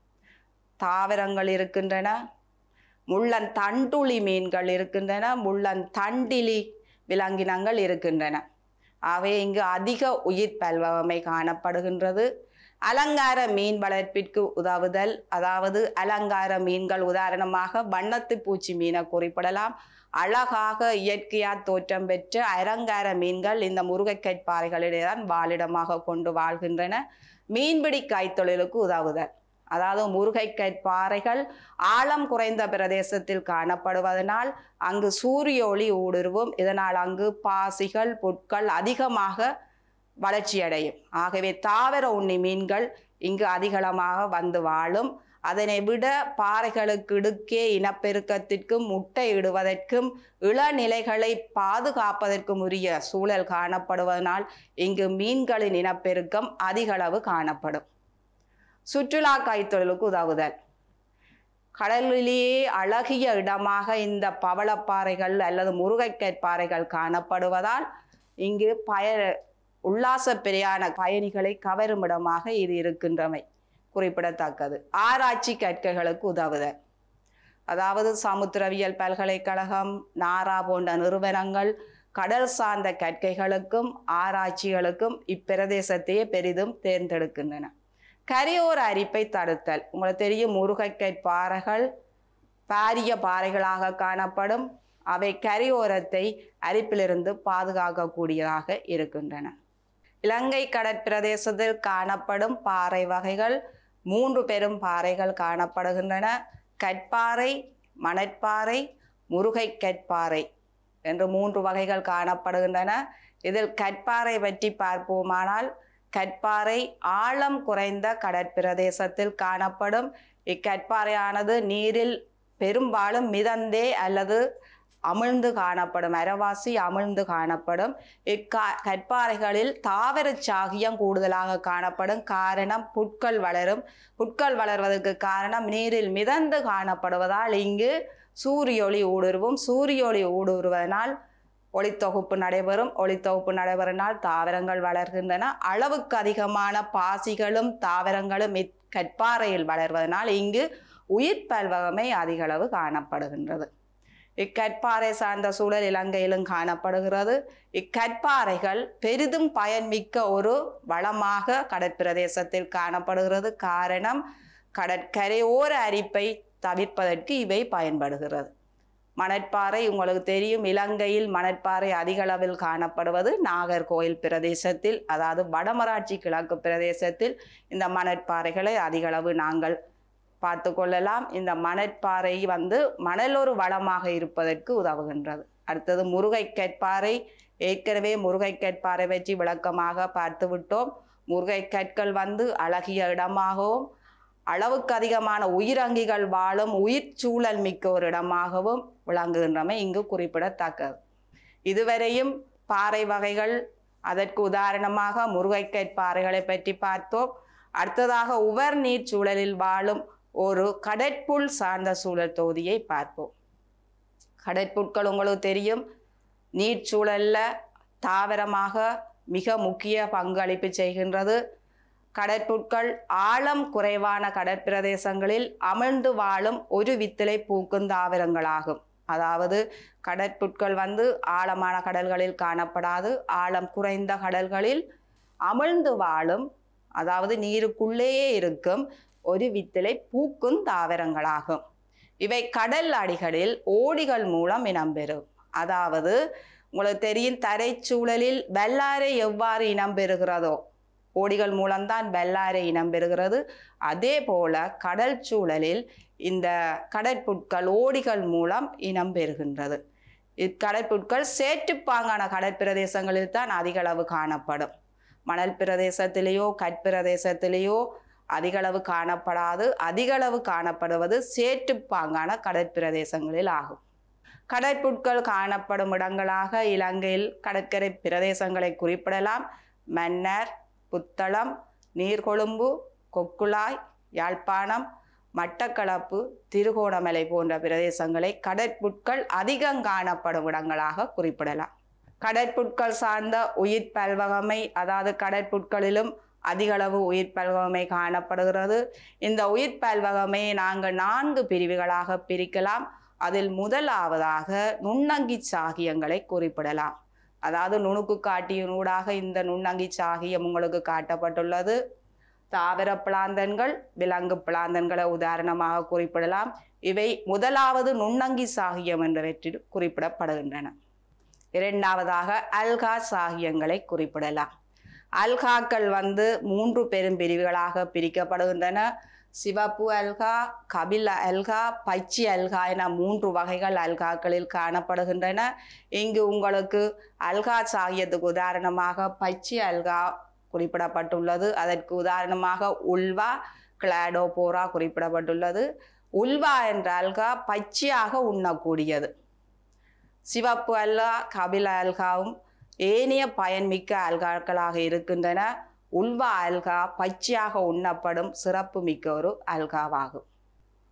A: தாவரங்கள் இருக்கின்றன முள்ளன் தண்டுளி மீன்கள் இருக்கின்றன முள்ளன் தண்டிலி விலங்கினங்கள் இருக்கின்றன ஆகவே இங்கு அதிக உயிர் பல்வகமை காணப்படுகின்றது அலங்கார மீன் வளர்ப்பிற்கு உதவுதல் அதாவது அலங்கார மீன்கள் உதாரணமாக வண்ணத்து பூச்சி மீனை குறிப்பிடலாம் அழகாக இயற்கையா தோற்றம் பெற்ற அலங்கார மீன்கள் இந்த முருகைக்கற்பாறைகளிலே தான் வாழிடமாக கொண்டு வாழ்கின்றன மீன்பிடி கைத்தொழிலுக்கு உதவுதல் அதாவது முருகைக்கற்பாறைகள் ஆழம் குறைந்த பிரதேசத்தில் காணப்படுவதனால் அங்கு சூரிய ஒளி ஊடுருவும் இதனால் அங்கு பாசிகள் புட்கள் அதிகமாக வளர்ச்சியடையும் ஆகவே தாவர உண்ணி மீன்கள் இங்கு அதிகளமாக வந்து வாழும் அதனை விட பாறைகளுக்கு இடுக்கே இனப்பெருக்கத்திற்கும் முட்டை இடுவதற்கும் இளநிலைகளை பாதுகாப்பதற்கும் உரிய சூழல் காணப்படுவதனால் இங்கு மீன்களின் இனப்பெருக்கம் அதிகளவு காணப்படும் சுற்றுலா கைத்தொழிலுக்கு உதவுதல் கடலிலேயே அழகிய இடமாக இந்த பவளப்பாறைகள் அல்லது முருகைக்கற்பாறைகள் காணப்படுவதால் இங்கு பய உல்லாச பிரயாண பயணிகளை கவரும் இடமாக இது இருக்கின்றமை குறிப்பிடத்தக்கது ஆராய்ச்சி கற்கைகளுக்கு உதவுதல் அதாவது சமுத்திரவியல் பல்கலைக்கழகம் நாரா போன்ற நிறுவனங்கள் கடல் சார்ந்த கற்கைகளுக்கும் ஆராய்ச்சிகளுக்கும் இப்பிரதேசத்தையே பெரிதும் தேர்ந்தெடுக்கின்றன கரையோர அரிப்பை தடுத்தல் உங்களுக்கு தெரியும் முருகைக்கை பாறைகள் பாரிய பாறைகளாக காணப்படும் அவை கரையோரத்தை அரிப்பிலிருந்து பாதுகாக்கக்கூடியதாக இருக்கின்றன இலங்கை கடற்பிரதேசத்தில் காணப்படும் பாறை வகைகள் மூன்று பெரும் பாறைகள் காணப்படுகின்றன கற்பாறை மணற்பாறை முருகை கற்பாறை என்று மூன்று வகைகள் காணப்படுகின்றன இதில் கற்பாறை பற்றி பார்ப்போமானால் கற்பாறை ஆழம் குறைந்த கடற்பிரதேசத்தில் காணப்படும் இக்கற்பாறையானது நீரில் பெரும்பாலும் மிதந்தே அல்லது அமிழ்ந்து காணப்படும் அரைவாசி அமிழ்ந்து காணப்படும் இக்கா கற்பாறைகளில் தாவர சாகியம் கூடுதலாக காணப்படும் காரணம் புட்கள் வளரும் புட்கள் வளர்வதற்கு காரணம் நீரில் மிதந்து காணப்படுவதால் இங்கு சூரியொளி ஊடுருவும் சூரியொளி ஊடுருவதனால் ஒளித்தொகுப்பு நடைபெறும் ஒளித்தொகுப்பு நடைபெறினால் தாவரங்கள் வளர்கின்றன அளவுக்கு அதிகமான பாசிகளும் தாவரங்களும் இக்கற்பாறையில் வளர்வதனால் இங்கு உயிர் பல்வகமை அதிகளவு காணப்படுகின்றது இக்கற்பாறை சார்ந்த சூழல் இலங்கையிலும் காணப்படுகிறது இக்கற்பாறைகள் பெரிதும் பயன்மிக்க ஒரு வளமாக கடற்பிரதேசத்தில் காணப்படுகிறது காரணம் கடற்கரையோர அரிப்பை தவிர்ப்பதற்கு இவை பயன்படுகிறது மணற்பாறை உங்களுக்கு தெரியும் இலங்கையில் மணற்பாறை அதிக அளவில் காணப்படுவது நாகர்கோயில் பிரதேசத்தில் அதாவது வடமராட்சி கிழக்கு பிரதேசத்தில் இந்த மணற்பாறைகளை அதிக அளவு நாங்கள் பார்த்து கொள்ளலாம் இந்த மணற்பாறை வந்து மணல் ஒரு வளமாக இருப்பதற்கு உதவுகின்றது அடுத்தது முருகை கற்பாறை ஏற்கனவே முருகை கற்பாறை பற்றி விளக்கமாக பார்த்து விட்டோம் முருகை கற்கள் வந்து அழகிய இடமாகவும் அளவுக்கு அதிகமான உயிரங்கிகள் வாழும் உயிர் சூழல் மிக்க ஒரு இடமாகவும் விளங்குகின்றமை இங்கு குறிப்பிடத்தக்கது இதுவரையும் பாறை வகைகள் அதற்கு உதாரணமாக முருகைக்கற் பாறைகளை பற்றி பார்த்தோம் அடுத்ததாக உவர் நீர் சூழலில் வாழும் ஒரு கடற்புல் சார்ந்த சூழல் தொகுதியை பார்ப்போம் கடற்புட்கள் உங்களுக்கு தெரியும் நீர்ச்சூழல்ல தாவரமாக மிக முக்கிய பங்களிப்பு செய்கின்றது கடற்புட்கள் ஆழம் குறைவான கடற்பிரதேசங்களில் அமிழ்ந்து வாழும் ஒரு வித்திலை பூக்கும் தாவரங்களாகும் அதாவது கடற்புட்கள் வந்து ஆழமான கடல்களில் காணப்படாது ஆழம் குறைந்த கடல்களில் அமிழ்ந்து வாழும் அதாவது நீருக்குள்ளேயே இருக்கும் ஒரு வித்திலை பூக்கும் தாவரங்களாகும் இவை கடல் அடிகளில் ஓடிகள் மூலம் இனம்பெறும் அதாவது உங்களுக்கு தெரியும் தரைச்சூழலில் வெள்ளாரை எவ்வாறு இனம்பெறுகிறதோ ஓடிகள் மூலம்தான் வெள்ளாரை இனம்பெறுகிறது அதே போல கடல் சூழலில் இந்த கடற்புட்கள் ஓடிகள் மூலம் இனம்பெறுகின்றது இக்கடற்புட்கள் சேற்றுப்பாங்கான கடற்பிரதேசங்களில் தான் அதிக அளவு காணப்படும் மணல் பிரதேசத்திலேயோ கற்பிரதேசத்திலேயோ அதிகளவு காணப்படாது அதிகளவு காணப்படுவது சேற்றுப்பாங்கான கடற்பிரதேசங்களில் ஆகும் கடற்புட்கள் காணப்படும் இடங்களாக இலங்கையில் கடற்கரை பிரதேசங்களை குறிப்பிடலாம் மன்னர் புத்தளம் நீர்கொழும்பு கொக்குளாய் யாழ்ப்பாணம் மட்டக்களப்பு திருகோணமலை போன்ற பிரதேசங்களை கடற்புட்கள் அதிகம் காணப்படும் இடங்களாக குறிப்பிடலாம் கடற்புட்கள் சார்ந்த உயிர் பல்வகமை அதாவது கடற்புட்களிலும் அதிகளவு உயிர் பல்வகமை காணப்படுகிறது இந்த உயிர் பல்வகமையை நாங்கள் நான்கு பிரிவுகளாக பிரிக்கலாம் அதில் முதலாவதாக நுண்ணங்கி சாகியங்களை குறிப்பிடலாம் அதாவது நுணுக்கு காட்டியினூடாக இந்த நுண்ணங்கி சாகியம் உங்களுக்கு காட்டப்பட்டுள்ளது தாவர பிளாந்தன்கள் விலங்கு பிளாந்தன்களை உதாரணமாக குறிப்பிடலாம் இவை முதலாவது நுண்ணங்கி சாகியம் என்றவற்றில் குறிப்பிடப்படுகின்றன இரண்டாவதாக அல்கா சாகியங்களை குறிப்பிடலாம் அல்காக்கள் வந்து மூன்று பெரும் பிரிவுகளாக பிரிக்கப்படுகின்றன சிவப்பு அல்கா கபில அல்கா பச்சி அல்கா என மூன்று வகைகள் அல்காக்களில் காணப்படுகின்றன இங்கு உங்களுக்கு அல்கா சாகியத்துக்கு உதாரணமாக பச்சி அல்கா குறிப்பிடப்பட்டுள்ளது அதற்கு உதாரணமாக உல்வா கிளாடோபோரா குறிப்பிடப்பட்டுள்ளது உல்வா என்ற அல்கா பச்சையாக உண்ணக்கூடியது சிவப்பு அல்கா கபில அல்காவும் ஏனைய பயன்மிக்க அல்காக்களாக இருக்கின்றன உல்வா அல்கா பச்சையாக உண்ணப்படும் சிறப்பு மிக்க ஒரு அல்காவாகும்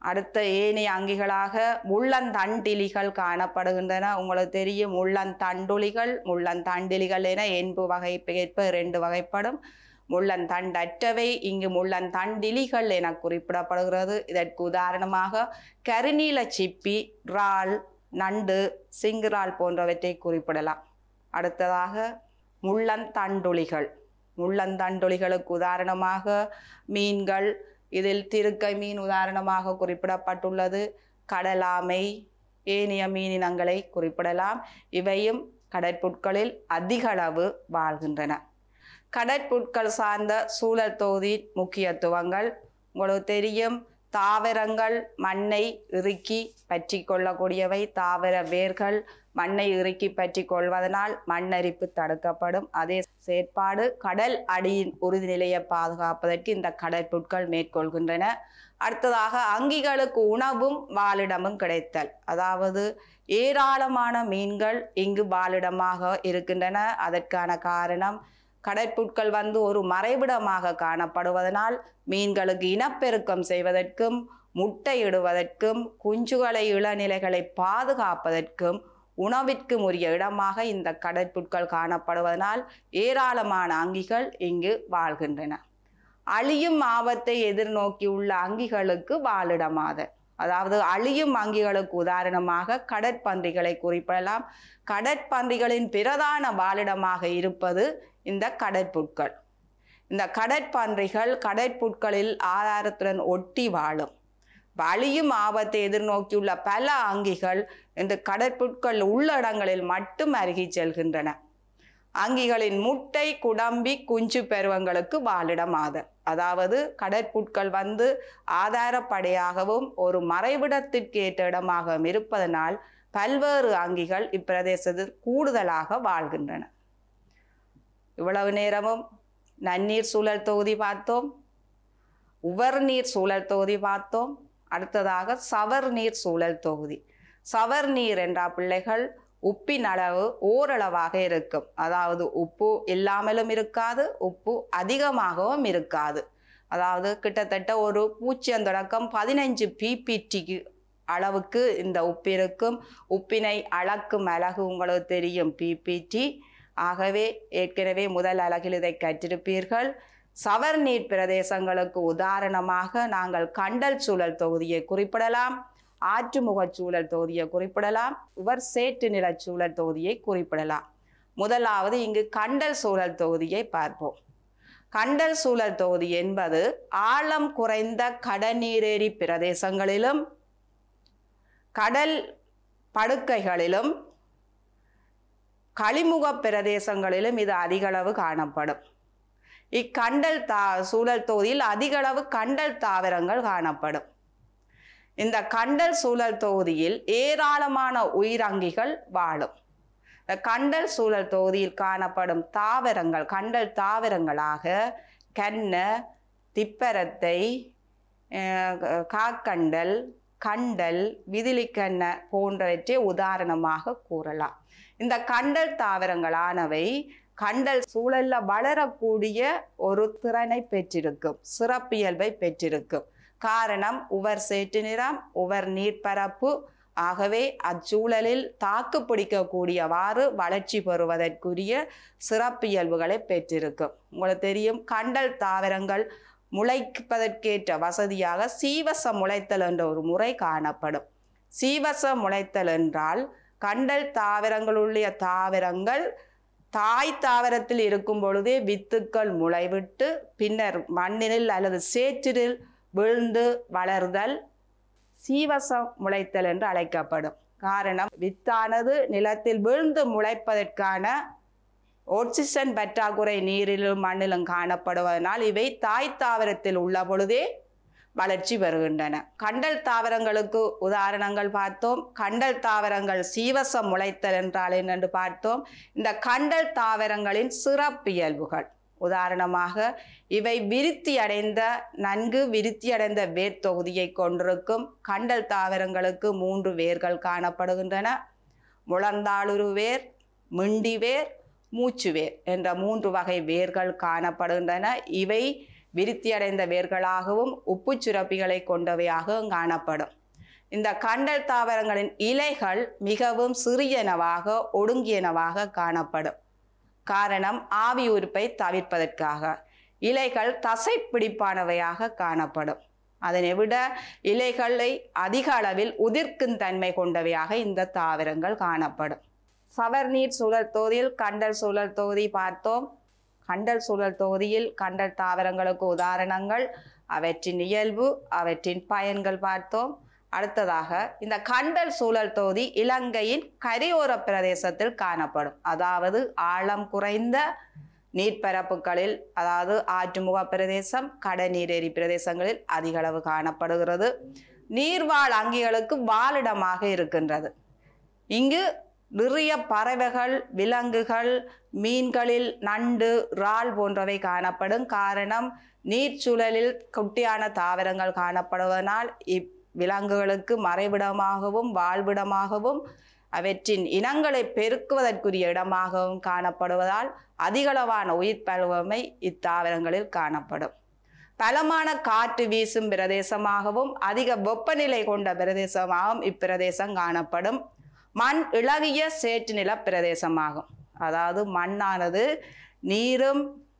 A: அடுத்த ஏனைய அங்கிகளாக முள்ளந்தண்டிலிகள் காணப்படுகின்றன உங்களுக்கு தெரியும் முள்ளந்தண்டுளிகள் முள்ளந்தண்டிலிகள் என என்பு வகைப்பேற்ப இரண்டு வகைப்படும் முள்ளந்தண்டற்றவை இங்கு முள்ளந்தண்டிலிகள் என குறிப்பிடப்படுகிறது இதற்கு உதாரணமாக கருநீல சிப்பி இறால் நண்டு சிங்கிரால் போன்றவற்றை குறிப்பிடலாம் அடுத்ததாக முள்ளந்தண்டுளிகள் முள்ளந்தண்டுளிகளுக்கு உதாரணமாக மீன்கள் இதில் திருக்கை மீன் உதாரணமாக குறிப்பிடப்பட்டுள்ளது கடலாமை ஏனைய மீனினங்களை குறிப்பிடலாம் இவையும் கடற்புட்களில் அதிக அளவு வாழ்கின்றன கடற்புட்கள் சார்ந்த சூழல் தொகுதி முக்கியத்துவங்கள் உங்களுக்கு தெரியும் தாவரங்கள் மண்ணை இறுக்கி பற்றி கொள்ளக்கூடியவை தாவர வேர்கள் மண்ணை இறுக்கி பற்றி கொள்வதனால் மண்ணரிப்பு தடுக்கப்படும் அதே செயற்பாடு கடல் அடியின் உறுதிநிலையை பாதுகாப்பதற்கு இந்த கடற்புட்கள் மேற்கொள்கின்றன அடுத்ததாக அங்கிகளுக்கு உணவும் வாழிடமும் கிடைத்தல் அதாவது ஏராளமான மீன்கள் இங்கு வாழிடமாக இருக்கின்றன அதற்கான காரணம் கடற்புட்கள் வந்து ஒரு மறைவிடமாக காணப்படுவதனால் மீன்களுக்கு இனப்பெருக்கம் செய்வதற்கும் முட்டையிடுவதற்கும் குஞ்சுகளை இளநிலைகளை பாதுகாப்பதற்கும் உணவிற்கும் உரிய இடமாக இந்த கடற்புட்கள் காணப்படுவதனால் ஏராளமான அங்கிகள் இங்கு வாழ்கின்றன அழியும் ஆபத்தை எதிர்நோக்கியுள்ள அங்கிகளுக்கு வாழிடமாதல் அதாவது அழியும் அங்கிகளுக்கு உதாரணமாக கடற்பன்றிகளை குறிப்பிடலாம் கடற்பன்றிகளின் பிரதான வாழிடமாக இருப்பது இந்த கடற்புட்கள் இந்த கடற்பன்றிகள் கடற்புட்களில் ஆதாரத்துடன் ஒட்டி வாழும் வலியும் ஆபத்தை எதிர்நோக்கியுள்ள பல அங்கிகள் இந்த கடற்புட்கள் உள்ள இடங்களில் மட்டும் அருகி செல்கின்றன அங்கிகளின் முட்டை குடம்பி குஞ்சு பருவங்களுக்கு வாழிடமாதல் அதாவது கடற்புட்கள் வந்து ஆதாரப்படையாகவும் ஒரு மறைவிடத்திற்கு ஏற்ற இடமாகவும் இருப்பதனால் பல்வேறு அங்கிகள் இப்பிரதேசத்தில் கூடுதலாக வாழ்கின்றன இவ்வளவு நேரமும் நன்னீர் சூழல் தொகுதி பார்த்தோம் உவர் நீர் சூழல் தொகுதி பார்த்தோம் அடுத்ததாக சவர் நீர் சூழல் தொகுதி சவர் நீர் என்ற பிள்ளைகள் உப்பின் அளவு ஓரளவாக இருக்கும் அதாவது உப்பு இல்லாமலும் இருக்காது உப்பு அதிகமாகவும் இருக்காது அதாவது கிட்டத்தட்ட ஒரு பூஜ்ஜியம் தொடக்கம் பதினைஞ்சு பிபிடிக்கு அளவுக்கு இந்த உப்பு இருக்கும் உப்பினை அளக்கும் அலகு உங்களுக்கு தெரியும் பிபிடி ஆகவே ஏற்கனவே முதல் அலகில் இதை கற்றிருப்பீர்கள் சவர் நீர் பிரதேசங்களுக்கு உதாரணமாக நாங்கள் கண்டல் சூழல் தொகுதியை குறிப்பிடலாம் ஆற்றுமுகச் சூழல் தொகுதியை குறிப்பிடலாம் உவர் சேற்று நிலச் சூழல் தொகுதியை குறிப்பிடலாம் முதலாவது இங்கு கண்டல் சூழல் தொகுதியை பார்ப்போம் கண்டல் சூழல் தொகுதி என்பது ஆழம் குறைந்த கடநீரேரி பிரதேசங்களிலும் கடல் படுக்கைகளிலும் களிமுக பிரதேசங்களிலும் இது அதிகளவு காணப்படும் இக்கண்டல் தா சூழல் தொகுதியில் அதிகளவு கண்டல் தாவரங்கள் காணப்படும் இந்த கண்டல் சூழல் தொகுதியில் ஏராளமான உயிரங்கிகள் வாழும் இந்த கண்டல் சூழல் தொகுதியில் காணப்படும் தாவரங்கள் கண்டல் தாவரங்களாக கண்ண திப்பரத்தை அஹ், காக்கண்டல் கண்டல் விதிலிக்கண்ண போன்றவற்றை உதாரணமாக கூறலாம் இந்த கண்டல் தாவரங்களானவை கண்டல் சூழல்ல வளரக்கூடிய ஒரு திறனை பெற்றிருக்கும் சிறப்பியல்பை பெற்றிருக்கும் காரணம் உவர் சேற்று நிறம் உவர் நீர்ப்பரப்பு ஆகவே அச்சூழலில் தாக்கு பிடிக்கக்கூடியவாறு வளர்ச்சி பெறுவதற்குரிய சிறப்பியல்புகளை பெற்றிருக்கும் உங்களுக்கு தெரியும் கண்டல் தாவரங்கள் முளைப்பதற்கேற்ற வசதியாக சீவச முளைத்தல் என்ற ஒரு முறை காணப்படும் சீவச முளைத்தல் என்றால் கண்டல் தாவரங்களுடைய தாவரங்கள் தாய் தாவரத்தில் இருக்கும் பொழுதே வித்துக்கள் முளைவிட்டு பின்னர் மண்ணினில் அல்லது சேற்றினில் விழுந்து வளர்தல் சீவசம் முளைத்தல் என்று அழைக்கப்படும் காரணம் வித்தானது நிலத்தில் விழுந்து முளைப்பதற்கான ஆக்சிஜன் பற்றாக்குறை நீரிலும் மண்ணிலும் காணப்படுவதனால் இவை தாய் தாவரத்தில் உள்ள பொழுதே வளர்ச்சி பெறுகின்றன கண்டல் தாவரங்களுக்கு உதாரணங்கள் பார்த்தோம் கண்டல் தாவரங்கள் சீவசம் முளைத்தல் என்றால் என்னென்று பார்த்தோம் இந்த கண்டல் தாவரங்களின் சிறப்பியல்புகள் உதாரணமாக இவை விருத்தி அடைந்த நன்கு விருத்தி அடைந்த வேர் தொகுதியை கொண்டிருக்கும் கண்டல் தாவரங்களுக்கு மூன்று வேர்கள் காணப்படுகின்றன முழந்தாளுரு வேர் மிண்டி வேர் மூச்சு வேர் என்ற மூன்று வகை வேர்கள் காணப்படுகின்றன இவை விருத்தியடைந்த வேர்களாகவும் உப்புச் சுரப்பிகளை கொண்டவையாகவும் காணப்படும் இந்த கண்டல் தாவரங்களின் இலைகள் மிகவும் சிறியனவாக ஒடுங்கியனவாக காணப்படும் காரணம் ஆவியுறுப்பை தவிர்ப்பதற்காக இலைகள் தசை பிடிப்பானவையாக காணப்படும் அதனை விட இலைகளை அதிக அளவில் உதிர்க்கும் தன்மை கொண்டவையாக இந்த தாவரங்கள் காணப்படும் சவர்நீர் சூழல் தொகுதியில் கண்டல் சூழல் தொகுதி பார்த்தோம் கண்டல் சூழல் தொகுதியில் கண்டல் தாவரங்களுக்கு உதாரணங்கள் அவற்றின் இயல்பு அவற்றின் பயன்கள் பார்த்தோம் அடுத்ததாக இந்த கண்டல் சூழல் தொகுதி இலங்கையின் கரையோர பிரதேசத்தில் காணப்படும் அதாவது ஆழம் குறைந்த நீர்ப்பரப்புகளில் அதாவது ஆற்றுமுக பிரதேசம் கடநீரேரி பிரதேசங்களில் அதிக அளவு காணப்படுகிறது நீர்வாழ் அங்கிகளுக்கு வாழிடமாக இருக்கின்றது இங்கு நிறைய பறவைகள் விலங்குகள் மீன்களில் நண்டு இறால் போன்றவை காணப்படும் காரணம் நீர்ச்சூழலில் குட்டியான தாவரங்கள் காணப்படுவதனால் இவ்விலங்குகளுக்கு மறைவிடமாகவும் வாழ்விடமாகவும் அவற்றின் இனங்களை பெருக்குவதற்குரிய இடமாகவும் காணப்படுவதால் அதிகளவான உயிர் பருவமை இத்தாவரங்களில் காணப்படும் பலமான காற்று வீசும் பிரதேசமாகவும் அதிக வெப்பநிலை கொண்ட பிரதேசமாகவும் இப்பிரதேசம் காணப்படும் மண் இளகிய சேற்று நில பிரதேசமாகும் அதாவது மண்ணானது நீரும்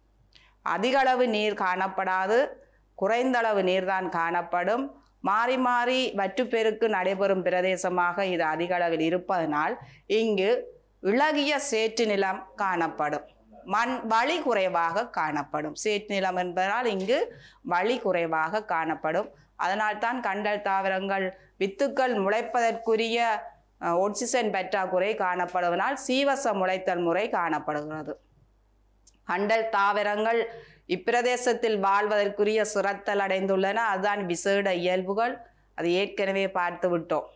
A: அதிகளவு நீர் காணப்படாது குறைந்தளவு நீர்தான் காணப்படும் மாறி மாறி வற்றுப்பெருக்கு நடைபெறும் பிரதேசமாக இது அதிக அளவில் இருப்பதனால் இங்கு இளகிய சேற்று நிலம் காணப்படும் மண் வழி குறைவாக காணப்படும் சேற்று நிலம் என்பதால் இங்கு வழி குறைவாக காணப்படும் அதனால்தான் கண்டல் தாவரங்கள் வித்துக்கள் முளைப்பதற்குரிய அஹ், ஒட்சிசன் பற்றாக்குறை காணப்படுவதனால் சீவச முளைத்தல் முறை காணப்படுகிறது கண்டல் தாவரங்கள் இப்பிரதேசத்தில் வாழ்வதற்குரிய சிறத்தல் அடைந்துள்ளன அதுதான் விசேட இயல்புகள் அது ஏற்கனவே பார்த்து விட்டோம்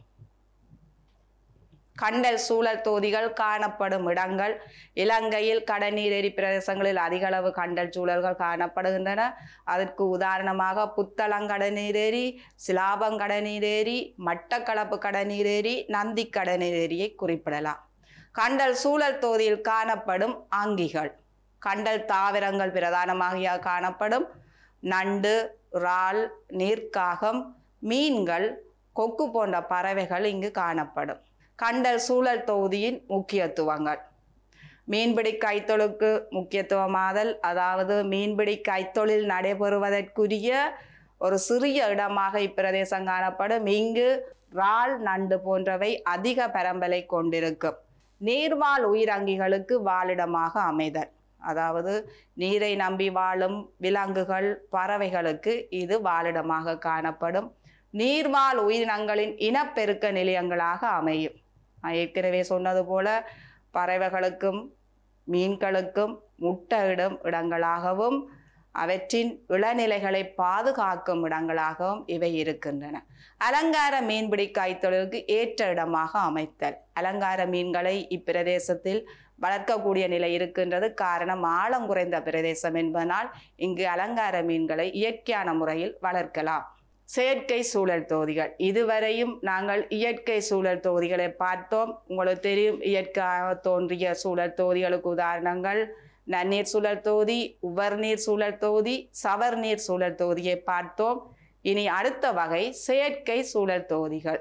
A: கண்டல் சூழல் தொகுதிகள் காணப்படும் இடங்கள் இலங்கையில் கடநீரேரி பிரதேசங்களில் அதிக அளவு கண்டல் சூழல்கள் காணப்படுகின்றன அதற்கு உதாரணமாக புத்தளங்கடநீரேரி சிலாபங்கடநீரேரி மட்டக்களப்பு கடநீரேரி நந்தி கடநீரேரியை குறிப்பிடலாம் கண்டல் சூழல் தொகுதியில் காணப்படும் ஆங்கிகள் கண்டல் தாவரங்கள் பிரதானமாக காணப்படும் நண்டு இறால் நீர்க்காகம் மீன்கள் கொக்கு போன்ற பறவைகள் இங்கு காணப்படும் கண்டல் சூழல் தொகுதியின் முக்கியத்துவங்கள் மீன்பிடி கைத்தொழுக்கு முக்கியத்துவமாதல் அதாவது மீன்பிடி கைத்தொழில் நடைபெறுவதற்குரிய ஒரு சிறிய இடமாக இப்பிரதேசம் காணப்படும் இங்கு இறால் நண்டு போன்றவை அதிக பரம்பலை கொண்டிருக்கும் நீர்வாழ் உயிரங்கிகளுக்கு வாழிடமாக அமைதல் அதாவது நீரை நம்பி வாழும் விலங்குகள் பறவைகளுக்கு இது வாழிடமாக காணப்படும் நீர்வாழ் உயிரினங்களின் இனப்பெருக்க நிலையங்களாக அமையும் நான் ஏற்கனவே சொன்னது போல பறவைகளுக்கும் மீன்களுக்கும் முட்டையிடும் இடங்களாகவும் அவற்றின் இளநிலைகளை பாதுகாக்கும் இடங்களாகவும் இவை இருக்கின்றன அலங்கார மீன்பிடி கைத்தொழிலுக்கு ஏற்ற இடமாக அமைத்தல் அலங்கார மீன்களை இப்பிரதேசத்தில் வளர்க்கக்கூடிய நிலை இருக்கின்றது காரணம் ஆழம் குறைந்த பிரதேசம் என்பதனால் இங்கு அலங்கார மீன்களை இயற்கையான முறையில் வளர்க்கலாம் செயற்கை சூழல் தொகுதிகள் இதுவரையும் நாங்கள் இயற்கை சூழல் தொகுதிகளை பார்த்தோம் உங்களுக்கு தெரியும் இயற்கையாக தோன்றிய சூழல் தொகுதிகளுக்கு உதாரணங்கள் நன்னீர் சூழல் தொகுதி உவர்நீர் சூழல் தொகுதி சவர்நீர் சூழல் தொகுதியை பார்த்தோம் இனி அடுத்த வகை செயற்கை சூழல் தொகுதிகள்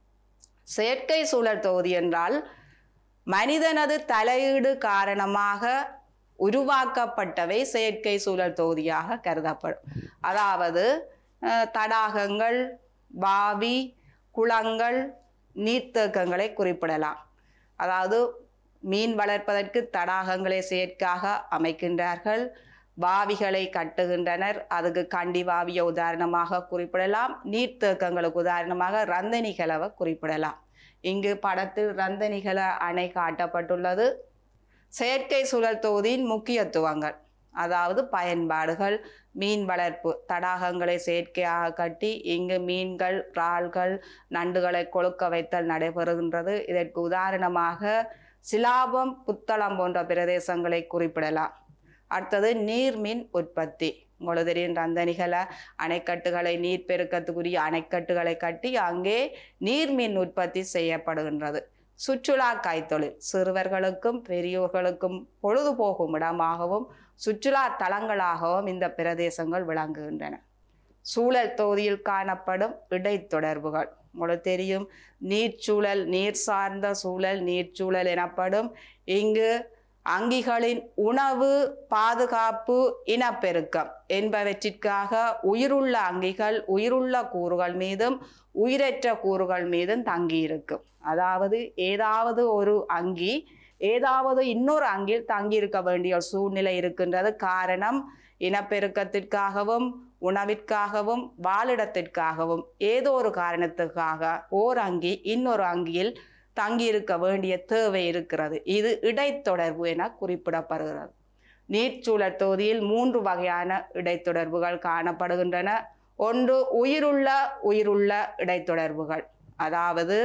A: செயற்கை சூழல் தொகுதி என்றால் மனிதனது தலையீடு காரணமாக உருவாக்கப்பட்டவை செயற்கை சூழல் தொகுதியாக கருதப்படும் அதாவது அஹ், தடாகங்கள் பாவி குளங்கள் நீர்த்தேக்கங்களை குறிப்பிடலாம் அதாவது மீன் வளர்ப்பதற்கு தடாகங்களை செயற்காக அமைக்கின்றார்கள் பாவிகளை கட்டுகின்றனர் அதுக்கு கண்டி வாவிய உதாரணமாக குறிப்பிடலாம் நீர்த்தேக்கங்களுக்கு உதாரணமாக ரந்தனிகளவை குறிப்பிடலாம் இங்கு படத்தில் ரந்தனிகள அணை காட்டப்பட்டுள்ளது செயற்கை சூழல் தொகுதியின் முக்கியத்துவங்கள் அதாவது பயன்பாடுகள் மீன் வளர்ப்பு தடாகங்களை செயற்கையாக கட்டி இங்கு மீன்கள் இறால்கள் நண்டுகளை கொழுக்க வைத்தல் நடைபெறுகின்றது இதற்கு உதாரணமாக சிலாபம் புத்தளம் போன்ற பிரதேசங்களை குறிப்பிடலாம் அடுத்தது நீர்மின் உற்பத்தி உங்களுக்கு தெரியும் ரந்தனிகளை அணைக்கட்டுகளை நீர் பெருக்கத்துக்குரிய அணைக்கட்டுகளை கட்டி அங்கே நீர்மின் உற்பத்தி செய்யப்படுகின்றது சுற்றுலா கைத்தொழில் சிறுவர்களுக்கும் பெரியோர்களுக்கும் பொழுதுபோகும் இடமாகவும் சுற்றுலா தலங்களாகவும் இந்த பிரதேசங்கள் விளங்குகின்றன சூழல் தொகுதியில் காணப்படும் இடைத்தொடர்புகள் உங்களுக்கு தெரியும் நீர்ச்சூழல் நீர் சார்ந்த சூழல் நீர்ச்சூழல் எனப்படும் இங்கு அங்கிகளின் உணவு பாதுகாப்பு இனப்பெருக்கம் என்பவற்றிற்காக உயிருள்ள அங்கிகள் உயிருள்ள கூறுகள் மீதும் உயிரற்ற கூறுகள் மீதும் தங்கியிருக்கும் அதாவது ஏதாவது ஒரு அங்கி ஏதாவது இன்னொரு அங்கில் தங்கியிருக்க வேண்டிய ஒரு சூழ்நிலை இருக்கின்றது காரணம் இனப்பெருக்கத்திற்காகவும் உணவிற்காகவும் வாழிடத்திற்காகவும் ஏதோ ஒரு காரணத்துக்காக ஓர் அங்கி இன்னொரு அங்கியில் தங்கியிருக்க வேண்டிய தேவை இருக்கிறது இது இடைத்தொடர்பு என குறிப்பிடப்படுகிறது நீர்ச்சூழல் தொகுதியில் மூன்று வகையான இடைத்தொடர்புகள் காணப்படுகின்றன ஒன்று உயிருள்ள உயிருள்ள இடைத்தொடர்புகள் அதாவது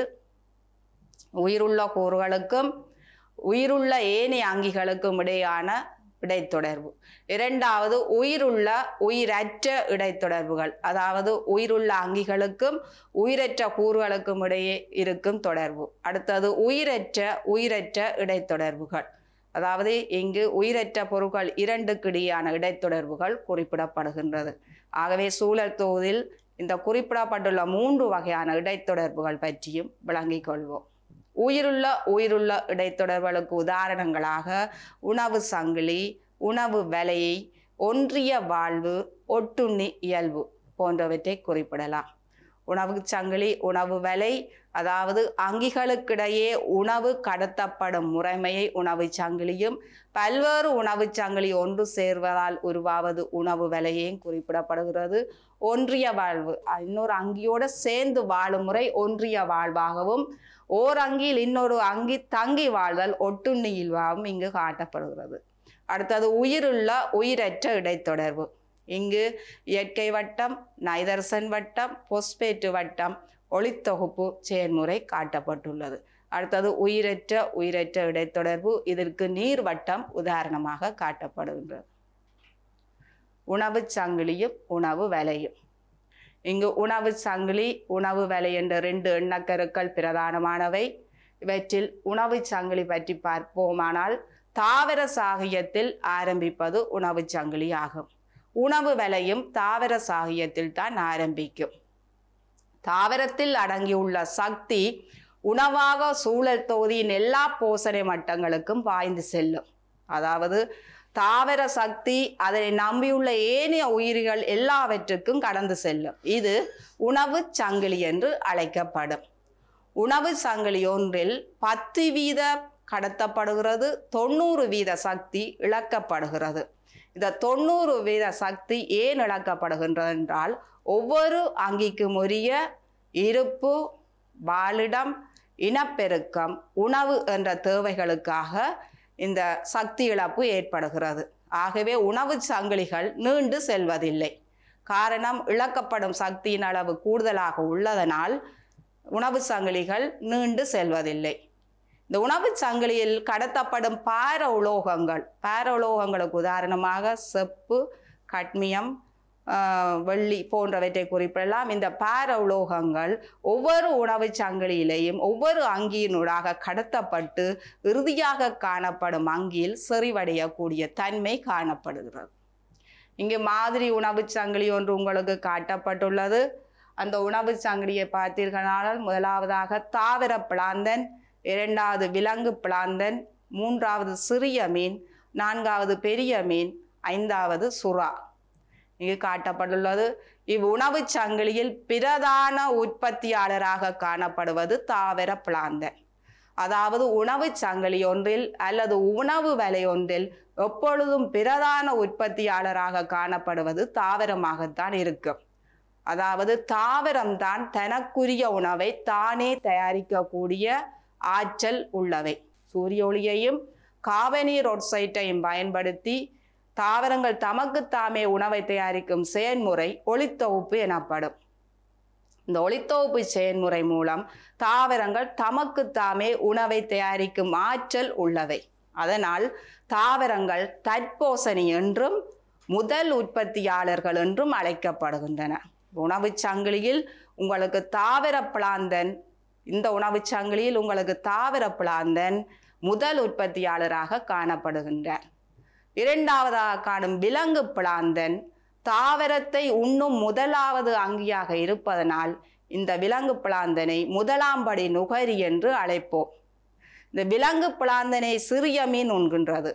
A: உயிருள்ள கூறுகளுக்கும் உயிருள்ள ஏனைய அங்கிகளுக்கும் இடையான இடைத்தொடர்பு இரண்டாவது உயிருள்ள உயிரற்ற இடைத்தொடர்புகள் அதாவது உயிருள்ள அங்கிகளுக்கும் உயிரற்ற கூறுகளுக்கும் இடையே இருக்கும் தொடர்பு அடுத்தது உயிரற்ற உயிரற்ற இடைத்தொடர்புகள் அதாவது இங்கு உயிரற்ற பொருட்கள் இரண்டுக்கு இடையான இடைத்தொடர்புகள் குறிப்பிடப்படுகின்றது ஆகவே சூழல் தொகுதியில் இந்த குறிப்பிடப்பட்டுள்ள மூன்று வகையான இடைத்தொடர்புகள் பற்றியும் விளங்கிக் கொள்வோம் உயிருள்ள உயிருள்ள இடைத்தொடர்புகளுக்கு உதாரணங்களாக உணவு சங்கிலி உணவு வலையை ஒன்றிய வாழ்வு ஒட்டுண்ணி இயல்பு போன்றவற்றை குறிப்பிடலாம் உணவு சங்கிலி உணவு வலை அதாவது அங்கிகளுக்கிடையே உணவு கடத்தப்படும் முறைமையை உணவு சங்கிலியும் பல்வேறு உணவு சங்கிலி ஒன்று சேர்வதால் உருவாவது உணவு வலையும் குறிப்பிடப்படுகிறது ஒன்றிய வாழ்வு இன்னொரு அங்கியோட சேர்ந்து வாழும் முறை ஒன்றிய வாழ்வாகவும் ஓர் அங்கியில் இன்னொரு அங்கி தங்கி வாழ்தல் ஒட்டுண்ணியில்வாவும் இங்கு காட்டப்படுகிறது அடுத்தது உயிருள்ள உயிரற்ற இடைத்தொடர்பு இங்கு இயற்கை வட்டம் நைதர்சன் வட்டம் பொஸ்பேட்டு வட்டம் ஒளித்தொகுப்பு செயல்முறை காட்டப்பட்டுள்ளது அடுத்தது உயிரற்ற உயிரற்ற இடைத்தொடர்பு இதற்கு நீர் வட்டம் உதாரணமாக காட்டப்படுகின்றது உணவு சங்கிலியும் உணவு வலையும் இங்கு உணவு சங்கிலி உணவு வலை என்ற ரெண்டு எண்ணக்கருக்கள் பிரதானமானவை இவற்றில் உணவு சங்கிலி பற்றி பார்ப்போமானால் தாவர சாகியத்தில் ஆரம்பிப்பது உணவு சங்கிலி ஆகும் உணவு வலையும் தாவர சாகியத்தில் தான் ஆரம்பிக்கும் தாவரத்தில் அடங்கியுள்ள சக்தி உணவாக சூழல் தொகுதியின் எல்லா போசனை மட்டங்களுக்கும் பாய்ந்து செல்லும் அதாவது தாவர சக்தி அதனை நம்பியுள்ள ஏனைய உயிரிகள் எல்லாவற்றுக்கும் கடந்து செல்லும் இது உணவு சங்கிலி என்று அழைக்கப்படும் உணவு சங்கிலி ஒன்றில் பத்து வீத கடத்தப்படுகிறது தொண்ணூறு வீத சக்தி இழக்கப்படுகிறது இந்த தொண்ணூறு வீத சக்தி ஏன் இழக்கப்படுகின்றது என்றால் ஒவ்வொரு அங்கிக்கும் உரிய இருப்பு வாழிடம் இனப்பெருக்கம் உணவு என்ற தேவைகளுக்காக இந்த சக்தி இழப்பு ஏற்படுகிறது ஆகவே உணவு சங்கிலிகள் நீண்டு செல்வதில்லை காரணம் இழக்கப்படும் சக்தியின் அளவு கூடுதலாக உள்ளதனால் உணவு சங்கிலிகள் நீண்டு செல்வதில்லை இந்த உணவு சங்கிலியில் கடத்தப்படும் பார உலோகங்கள் பார உலோகங்களுக்கு உதாரணமாக செப்பு கட்மியம் ஆஹ், வெள்ளி போன்றவற்றை குறிப்பிடலாம் இந்த பார உலோகங்கள் ஒவ்வொரு உணவு சங்கிலியிலேயும் ஒவ்வொரு அங்கியினூடாக கடத்தப்பட்டு இறுதியாக காணப்படும் அங்கியில் செறிவடையக்கூடிய தன்மை காணப்படுகிறது இங்கு மாதிரி உணவு சங்கிலி ஒன்று உங்களுக்கு காட்டப்பட்டுள்ளது அந்த உணவு சங்கிலியை பார்த்தீர்களானால் முதலாவதாக தாவர பிளாந்தன் இரண்டாவது விலங்கு பிளாந்தன் மூன்றாவது சிறிய மீன் நான்காவது பெரிய மீன் ஐந்தாவது சுறா இங்கு காட்டப்பட்டுள்ளது இவ்வுணவு சங்கிலியில் பிரதான உற்பத்தியாளராக காணப்படுவது தாவர பிளாந்தன் அதாவது உணவு சங்கிலி ஒன்றில் அல்லது உணவு வலை ஒன்றில் எப்பொழுதும் பிரதான உற்பத்தியாளராக காணப்படுவது தாவரமாகத்தான் இருக்கும் அதாவது தாவரம்தான் தனக்குரிய உணவை தானே தயாரிக்கக்கூடிய ஆற்றல் உள்ளவை சூரிய ஒளியையும் காபனீர் ஒட்சைட்டையும் பயன்படுத்தி தாவரங்கள் தமக்கு தாமே உணவை தயாரிக்கும் செயல்முறை ஒளித்தொகுப்பு எனப்படும் இந்த ஒளித்தொகுப்பு செயல்முறை மூலம் தாவரங்கள் தமக்கு தாமே உணவை தயாரிக்கும் ஆற்றல் உள்ளவை அதனால் தாவரங்கள் தற்போசணி என்றும் முதல் உற்பத்தியாளர்கள் என்றும் அழைக்கப்படுகின்றன உணவுச் சங்கிலியில் உங்களுக்கு தாவர பிளாந்தன் இந்த உணவுச் சங்கிலியில் உங்களுக்கு தாவர பிளாந்தன் முதல் உற்பத்தியாளராக காணப்படுகின்றார் இரண்டாவதாக காணும் விலங்கு பிளாந்தன் தாவரத்தை உண்ணும் முதலாவது அங்கியாக இருப்பதனால் இந்த விலங்கு பிளாந்தனை முதலாம் படி நுகரி என்று அழைப்போம் இந்த விலங்கு பிளாந்தனை சிறிய மீன் உண்கின்றது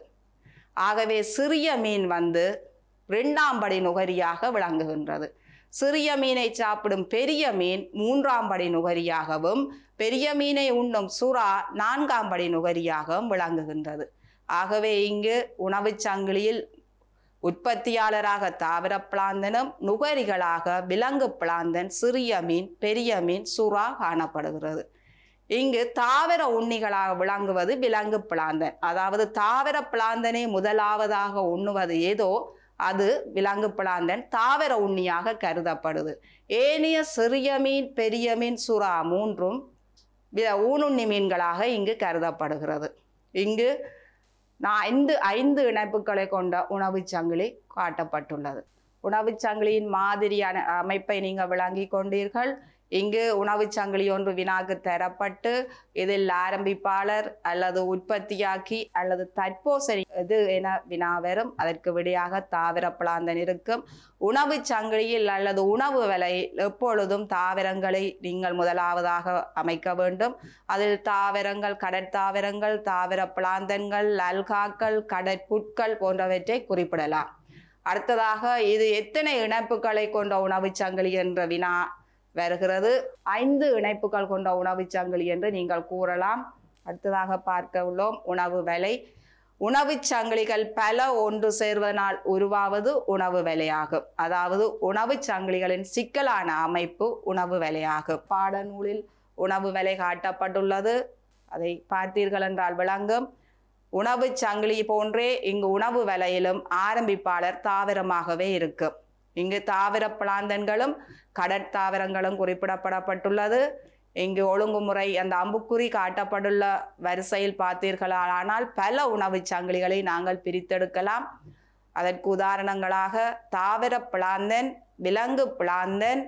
A: ஆகவே சிறிய மீன் வந்து இரண்டாம் படி நுகரியாக விளங்குகின்றது சிறிய மீனை சாப்பிடும் பெரிய மீன் மூன்றாம் படி நுகரியாகவும் பெரிய மீனை உண்ணும் சுறா நான்காம் படி நுகரியாகவும் விளங்குகின்றது ஆகவே இங்கு உணவுச் சங்கிலியில் உற்பத்தியாளராக தாவர பிளாந்தனும் நுகரிகளாக விலங்கு பிளாந்தன் சிறிய மீன் பெரிய மீன் சுறா காணப்படுகிறது இங்கு தாவர உண்ணிகளாக விளங்குவது விலங்கு பிளாந்தன் அதாவது தாவர பிளாந்தனை முதலாவதாக உண்ணுவது ஏதோ அது விலங்கு பிளாந்தன் தாவர உண்ணியாக கருதப்படுது ஏனைய சிறிய மீன் பெரிய மீன் சுறா மூன்றும் வி- ஊனுண்ணி மீன்களாக இங்கு கருதப்படுகிறது இங்கு நான் ஐந்து ஐந்து இணைப்புகளை கொண்ட உணவுச் சங்கிலி காட்டப்பட்டுள்ளது உணவுச் சங்கிலியின் மாதிரியான அமைப்பை நீங்கள் விளங்கி கொண்டீர்கள் இங்கு உணவுச் சங்கிலி ஒன்று வினாக்கு தரப்பட்டு இதில் ஆரம்பிப்பாளர் அல்லது உற்பத்தியாக்கி அல்லது தற்போசரி எது என வினா வரும் அதற்கு விடையாக தாவர பிளாந்தன் இருக்கும் உணவுச் சங்கிலியில் அல்லது உணவு விலை எப்பொழுதும் தாவரங்களை நீங்கள் முதலாவதாக அமைக்க வேண்டும் அதில் தாவரங்கள் கடற்தாவரங்கள் தாவர பிளாந்தன்கள் அல்காக்கள் கடற்புட்கள் போன்றவற்றை குறிப்பிடலாம் அடுத்ததாக இது எத்தனை இணைப்புகளை கொண்ட உணவுச் சங்கிலி என்ற வினா வருகிறது ஐந்து இணைப்புகள் கொண்ட உணவுச் சங்கிலி என்று நீங்கள் கூறலாம் அடுத்ததாக பார்க்க உள்ளோம் உணவு விலை உணவுச் சங்கிலிகள் பல ஒன்று சேர்வதனால் உருவாவது உணவு விலையாகும் அதாவது உணவுச் சங்கிலிகளின் சிக்கலான அமைப்பு உணவு விலையாகும் பாடநூலில் உணவு விலை காட்டப்பட்டுள்ளது அதை பார்த்தீர்கள் என்றால் விளங்கும் உணவுச் சங்கிலி போன்றே இங்கு உணவு விலையிலும் ஆரம்பிப்பாளர் தாவரமாகவே இருக்கும் இங்கு தாவர பிளாந்தன்களும் கடற்தாவரங்களும் குறிப்பிடப்படப்பட்டுள்ளது இங்கு ஒழுங்குமுறை அந்த அம்புக்குறி காட்டப்பட்டுள்ள வரிசையில் பார்த்தீர்களானால் பல உணவுச் சங்கிலிகளை நாங்கள் பிரித்தெடுக்கலாம் அதற்கு உதாரணங்களாக தாவர பிளாந்தன் விலங்கு பிளாந்தன்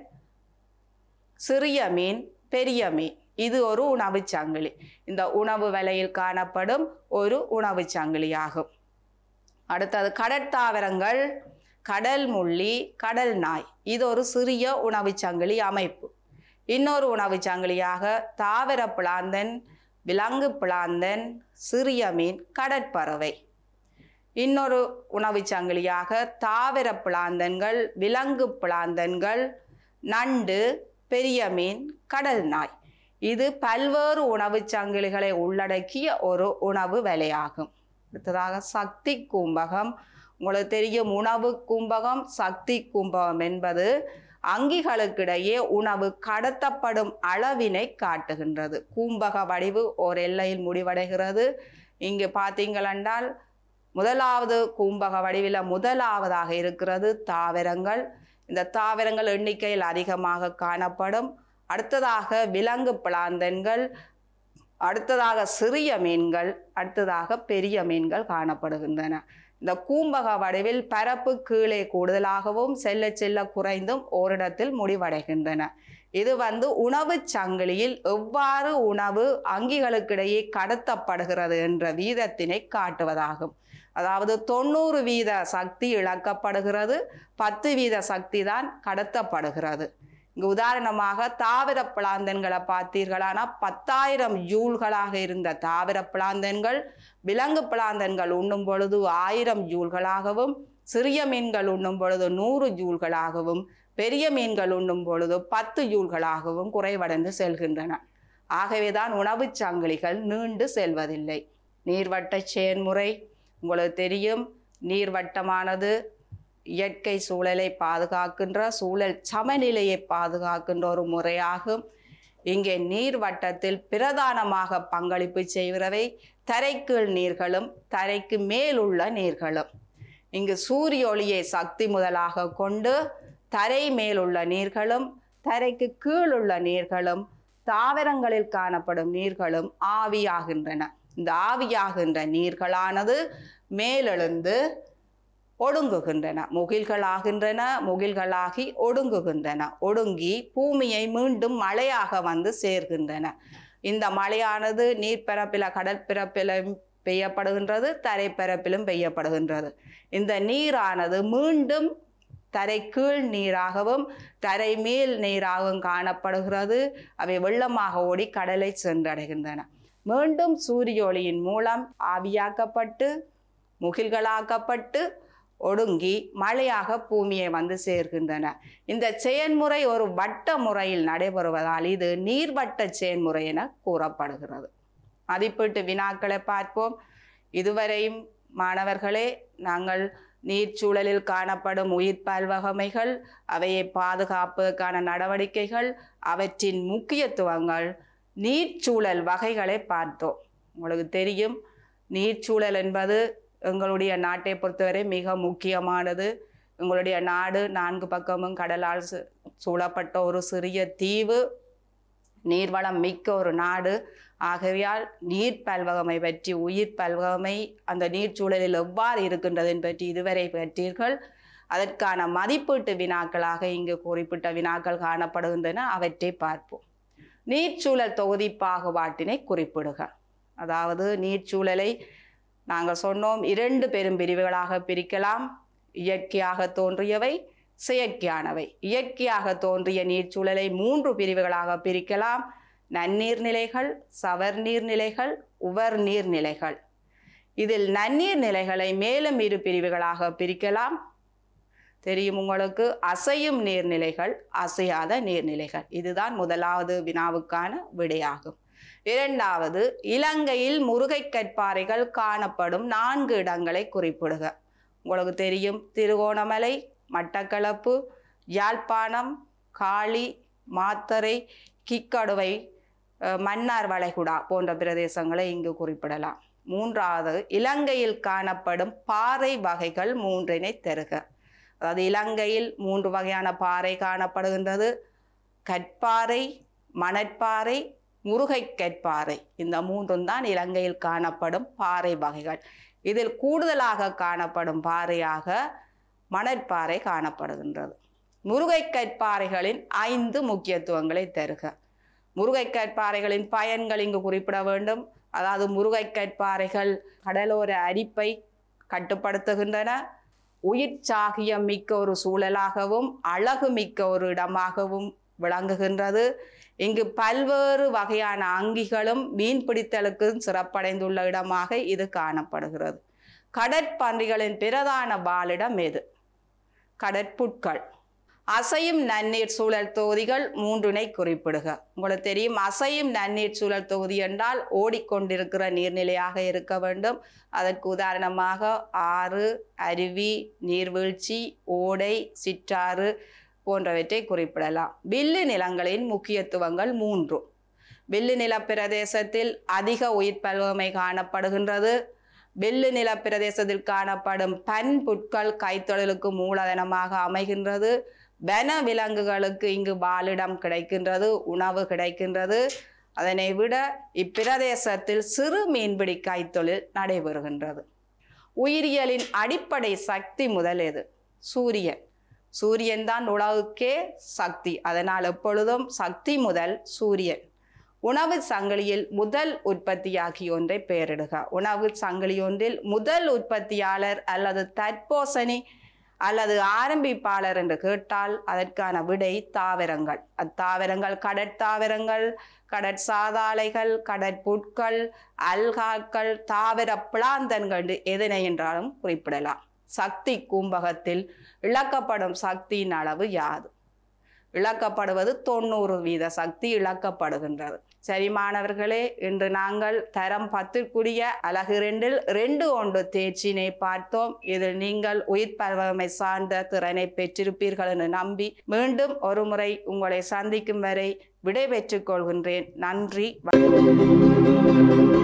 A: சிறிய மீன் பெரிய மீன் இது ஒரு உணவுச் சங்கிலி இந்த உணவு விலையில் காணப்படும் ஒரு உணவுச் சங்கிலியாகும் அடுத்தது கடற்தாவரங்கள் கடல் முள்ளி கடல் நாய் இது ஒரு சிறிய உணவுச் சங்கிலி அமைப்பு இன்னொரு உணவுச் சங்கிலியாக தாவர பிளாந்தன் விலங்கு பிளாந்தன் சிறிய மீன் கடற்பறவை இன்னொரு உணவுச் சங்கிலியாக தாவர பிளாந்தன்கள் விலங்கு பிளாந்தன்கள் நண்டு பெரிய மீன் கடல் நாய் இது பல்வேறு உணவுச் சங்கிலிகளை உள்ளடக்கிய ஒரு உணவு விலையாகும் அடுத்ததாக சக்தி கூம்பகம் உங்களுக்கு தெரியும் உணவு கூம்பகம் சக்தி கூம்பகம் என்பது அங்கிகளுக்கிடையே உணவு கடத்தப்படும் அளவினை காட்டுகின்றது கூம்பக வடிவு ஓர் எல்லையில் முடிவடைகிறது இங்கு பார்த்தீங்களென்றால் முதலாவது கூம்பக வடிவில் முதலாவதாக இருக்கிறது தாவரங்கள் இந்த தாவரங்கள் எண்ணிக்கையில் அதிகமாக காணப்படும் அடுத்ததாக விலங்கு பிளாந்தன்கள் அடுத்ததாக சிறிய மீன்கள் அடுத்ததாக பெரிய மீன்கள் காணப்படுகின்றன இந்த கூம்பக வடிவில் பரப்பு கீழே கூடுதலாகவும் செல்ல செல்ல குறைந்தும் ஓரிடத்தில் முடிவடைகின்றன இது வந்து உணவுச் சங்கிலியில் எவ்வாறு உணவு அங்கிகளுக்கிடையே கடத்தப்படுகிறது என்ற வீதத்தினை காட்டுவதாகும் அதாவது தொண்ணூறு வீத சக்தி இழக்கப்படுகிறது பத்து வீத சக்தி தான் கடத்தப்படுகிறது இங்கு உதாரணமாக தாவர பிளாந்தன்களை பார்த்தீர்களானா பத்தாயிரம் ஜூல்களாக இருந்த தாவர பிளாந்தன்கள் விலங்கு பிளாந்தன்கள் உண்ணும் பொழுது ஆயிரம் ஜூல்களாகவும் சிறிய மீன்கள் உண்ணும் பொழுது நூறு ஜூல்களாகவும் பெரிய மீன்கள் உண்ணும் பொழுது பத்து ஜூல்களாகவும் குறைவடைந்து செல்கின்றன ஆகவேதான் உணவுச் சங்கிலிகள் நீண்டு செல்வதில்லை நீர்வட்ட செயன்முறை உங்களுக்கு தெரியும் நீர்வட்டமானது இயற்கை சூழலை பாதுகாக்கின்ற சூழல் சமநிலையை பாதுகாக்கின்ற ஒரு முறையாகும் இங்கே நீர்வட்டத்தில் பிரதானமாக பங்களிப்பு செய்கிறவை தரைக்கீழ் நீர்களும் தரைக்கு மேலுள்ள நீர்களும் இங்கு சூரிய ஒளியை சக்தி முதலாக கொண்டு தரை மேலுள்ள நீர்களும் தரைக்கு கீழுள்ள நீர்களும் தாவரங்களில் காணப்படும் நீர்களும் ஆவியாகின்றன இந்த ஆவியாகின்ற நீர்களானது மேலெழுந்து ஒடுங்குகின்றன முகில்களாகின்றன முகில்களாகி ஒடுங்குகின்றன ஒடுங்கி பூமியை மீண்டும் மழையாக வந்து சேர்கின்றன இந்த மழையானது நீர்ப்பரப்பில கடற்பரப்பில பெய்யப்படுகின்றது தரைப்பரப்பிலும் பெய்யப்படுகின்றது இந்த நீரானது மீண்டும் தரை கீழ் நீராகவும் தரை மேல் நீராகவும் காணப்படுகிறது அவை வெள்ளமாக ஓடி கடலை சென்றடைகின்றன மீண்டும் சூரிய ஒளியின் மூலம் ஆவியாக்கப்பட்டு முகில்களாக்கப்பட்டு ஒடுங்கி மழையாக பூமியை வந்து சேர்கின்றன இந்த செயன்முறை ஒரு வட்ட முறையில் நடைபெறுவதால் இது நீர்வட்ட செயன்முறை என கூறப்படுகிறது மதிப்பீட்டு வினாக்களை பார்ப்போம் இதுவரையும் மாணவர்களே நாங்கள் நீர்ச்சூழலில் காணப்படும் உயிர் பல்வகமைகள் அவையை பாதுகாப்பதற்கான நடவடிக்கைகள் அவற்றின் முக்கியத்துவங்கள் நீர்ச்சூழல் வகைகளை பார்த்தோம் உங்களுக்கு தெரியும் நீர்ச்சூழல் என்பது எங்களுடைய நாட்டை பொறுத்தவரை மிக முக்கியமானது எங்களுடைய நாடு நான்கு பக்கமும் கடலால் சு- சூழப்பட்ட ஒரு சிறிய தீவு நீர்வளம் மிக்க ஒரு நாடு ஆகையால் நீர் பல்வகமை பற்றி உயிர் பல்வகமை அந்த நீர்ச்சூழலில் எவ்வாறு இருக்கின்றது பற்றி இதுவரை பெற்றீர்கள் அதற்கான மதிப்பீட்டு வினாக்களாக இங்கு குறிப்பிட்ட வினாக்கள் காணப்படுகின்றன அவற்றை பார்ப்போம் நீர்ச்சூழல் தொகுதி பாகுபாட்டினை குறிப்பிடுக அதாவது நீர்ச்சூழலை நாங்கள் சொன்னோம் இரண்டு பெரும் பிரிவுகளாக பிரிக்கலாம் இயற்கையாக தோன்றியவை செயற்கையானவை இயற்கையாக தோன்றிய நீர்ச்சூழலை மூன்று பிரிவுகளாக பிரிக்கலாம் நன்னீர் நிலைகள் சவர் நீர்நிலைகள் உவர் நீர்நிலைகள் இதில் நன்னீர் நிலைகளை மேலும் இரு பிரிவுகளாக பிரிக்கலாம் தெரியும் உங்களுக்கு அசையும் நீர்நிலைகள் அசையாத நீர்நிலைகள் இதுதான் முதலாவது வினாவுக்கான விடையாகும் இரண்டாவது இலங்கையில் முருகை கற்பாறைகள் காணப்படும் நான்கு இடங்களை குறிப்பிடுக உங்களுக்கு தெரியும் திருகோணமலை மட்டக்களப்பு யாழ்ப்பாணம் காளி மாத்தறை கிக்கடுவை அஹ், மன்னார் வளைகுடா போன்ற பிரதேசங்களை இங்கு குறிப்பிடலாம் மூன்றாவது இலங்கையில் காணப்படும் பாறை வகைகள் மூன்றினை தருக அதாவது இலங்கையில் மூன்று வகையான பாறை காணப்படுகின்றது கற்பாறை மணற்பாறை முருகை கற்பாறை இந்த மூன்றும் தான் இலங்கையில் காணப்படும் பாறை வகைகள் இதில் கூடுதலாக காணப்படும் பாறையாக மணற்பாறை காணப்படுகின்றது முருகை கற்பாறைகளின் ஐந்து முக்கியத்துவங்களை தருக முருகை கற்பாறைகளின் பயன்கள் இங்கு குறிப்பிட வேண்டும் அதாவது முருகை கற்பாறைகள் கடலோர அரிப்பை கட்டுப்படுத்துகின்றன உயிர் சாகியம் மிக்க ஒரு சூழலாகவும் அழகு மிக்க ஒரு இடமாகவும் விளங்குகின்றது இங்கு பல்வேறு வகையான அங்கிகளும் மீன்பிடித்தலுக்கு சிறப்படைந்துள்ள இடமாக இது காணப்படுகிறது கடற்பன்றிகளின் பிரதான வாழிடம் எது கடற்புட்கள் அசையும் நன்னீர் சூழல் தொகுதிகள் மூன்றினை குறிப்பிடுக உங்களுக்கு தெரியும் அசையும் நன்னீர் சூழல் தொகுதி என்றால் ஓடிக்கொண்டிருக்கிற நீர்நிலையாக இருக்க வேண்டும் அதற்கு உதாரணமாக ஆறு அருவி நீர்வீழ்ச்சி ஓடை சிற்றாறு போன்றவற்றை குறிப்பிடலாம் வில்லு நிலங்களின் முக்கியத்துவங்கள் மூன்று வில்லு நில பிரதேசத்தில் அதிக உயிர் பல்வகமை காணப்படுகின்றது வெள்ளு நில பிரதேசத்தில் காணப்படும் பன் புட்கள் கைத்தொழிலுக்கு மூலதனமாக அமைகின்றது வன விலங்குகளுக்கு இங்கு வாழிடம் கிடைக்கின்றது உணவு கிடைக்கின்றது அதனை விட இப்பிரதேசத்தில் சிறு மீன்பிடி கைத்தொழில் நடைபெறுகின்றது உயிரியலின் அடிப்படை சக்தி முதல் எது சூரியன் சூரியன் தான் உலகுக்கே சக்தி அதனால் எப்பொழுதும் சக்தி முதல் சூரியன் உணவு சங்கிலியில் முதல் உற்பத்தியாகி ஒன்றை பெயரிடுக உணவு சங்கிலி ஒன்றில் முதல் உற்பத்தியாளர் அல்லது தற்போசனி அல்லது ஆரம்பிப்பாளர் என்று கேட்டால் அதற்கான விடை தாவரங்கள் அத்தாவரங்கள் கடற்தாவரங்கள் கடற்சாதாளைகள் கடற்புட்கள் அல்காக்கள் தாவர பிளாந்தன்கள் என்று எதனை என்றாலும் குறிப்பிடலாம் சக்தி கூம்பகத்தில் இழக்கப்படும் சக்தியின் அளவு யாது இழக்கப்படுவது தொண்ணூறு வீத சக்தி இழக்கப்படுகின்றது சரி மாணவர்களே இன்று நாங்கள் தரம் பத்திற்குரிய அழகு ரெண்டில் ரெண்டு ஒன்று தேர்ச்சினை பார்த்தோம் இதில் நீங்கள் உயிர் பருவமை சார்ந்த திறனை பெற்றிருப்பீர்கள் என்று நம்பி மீண்டும் ஒருமுறை உங்களை சந்திக்கும் வரை விடை பெற்றுக் கொள்கின்றேன் நன்றி வணக்கம்.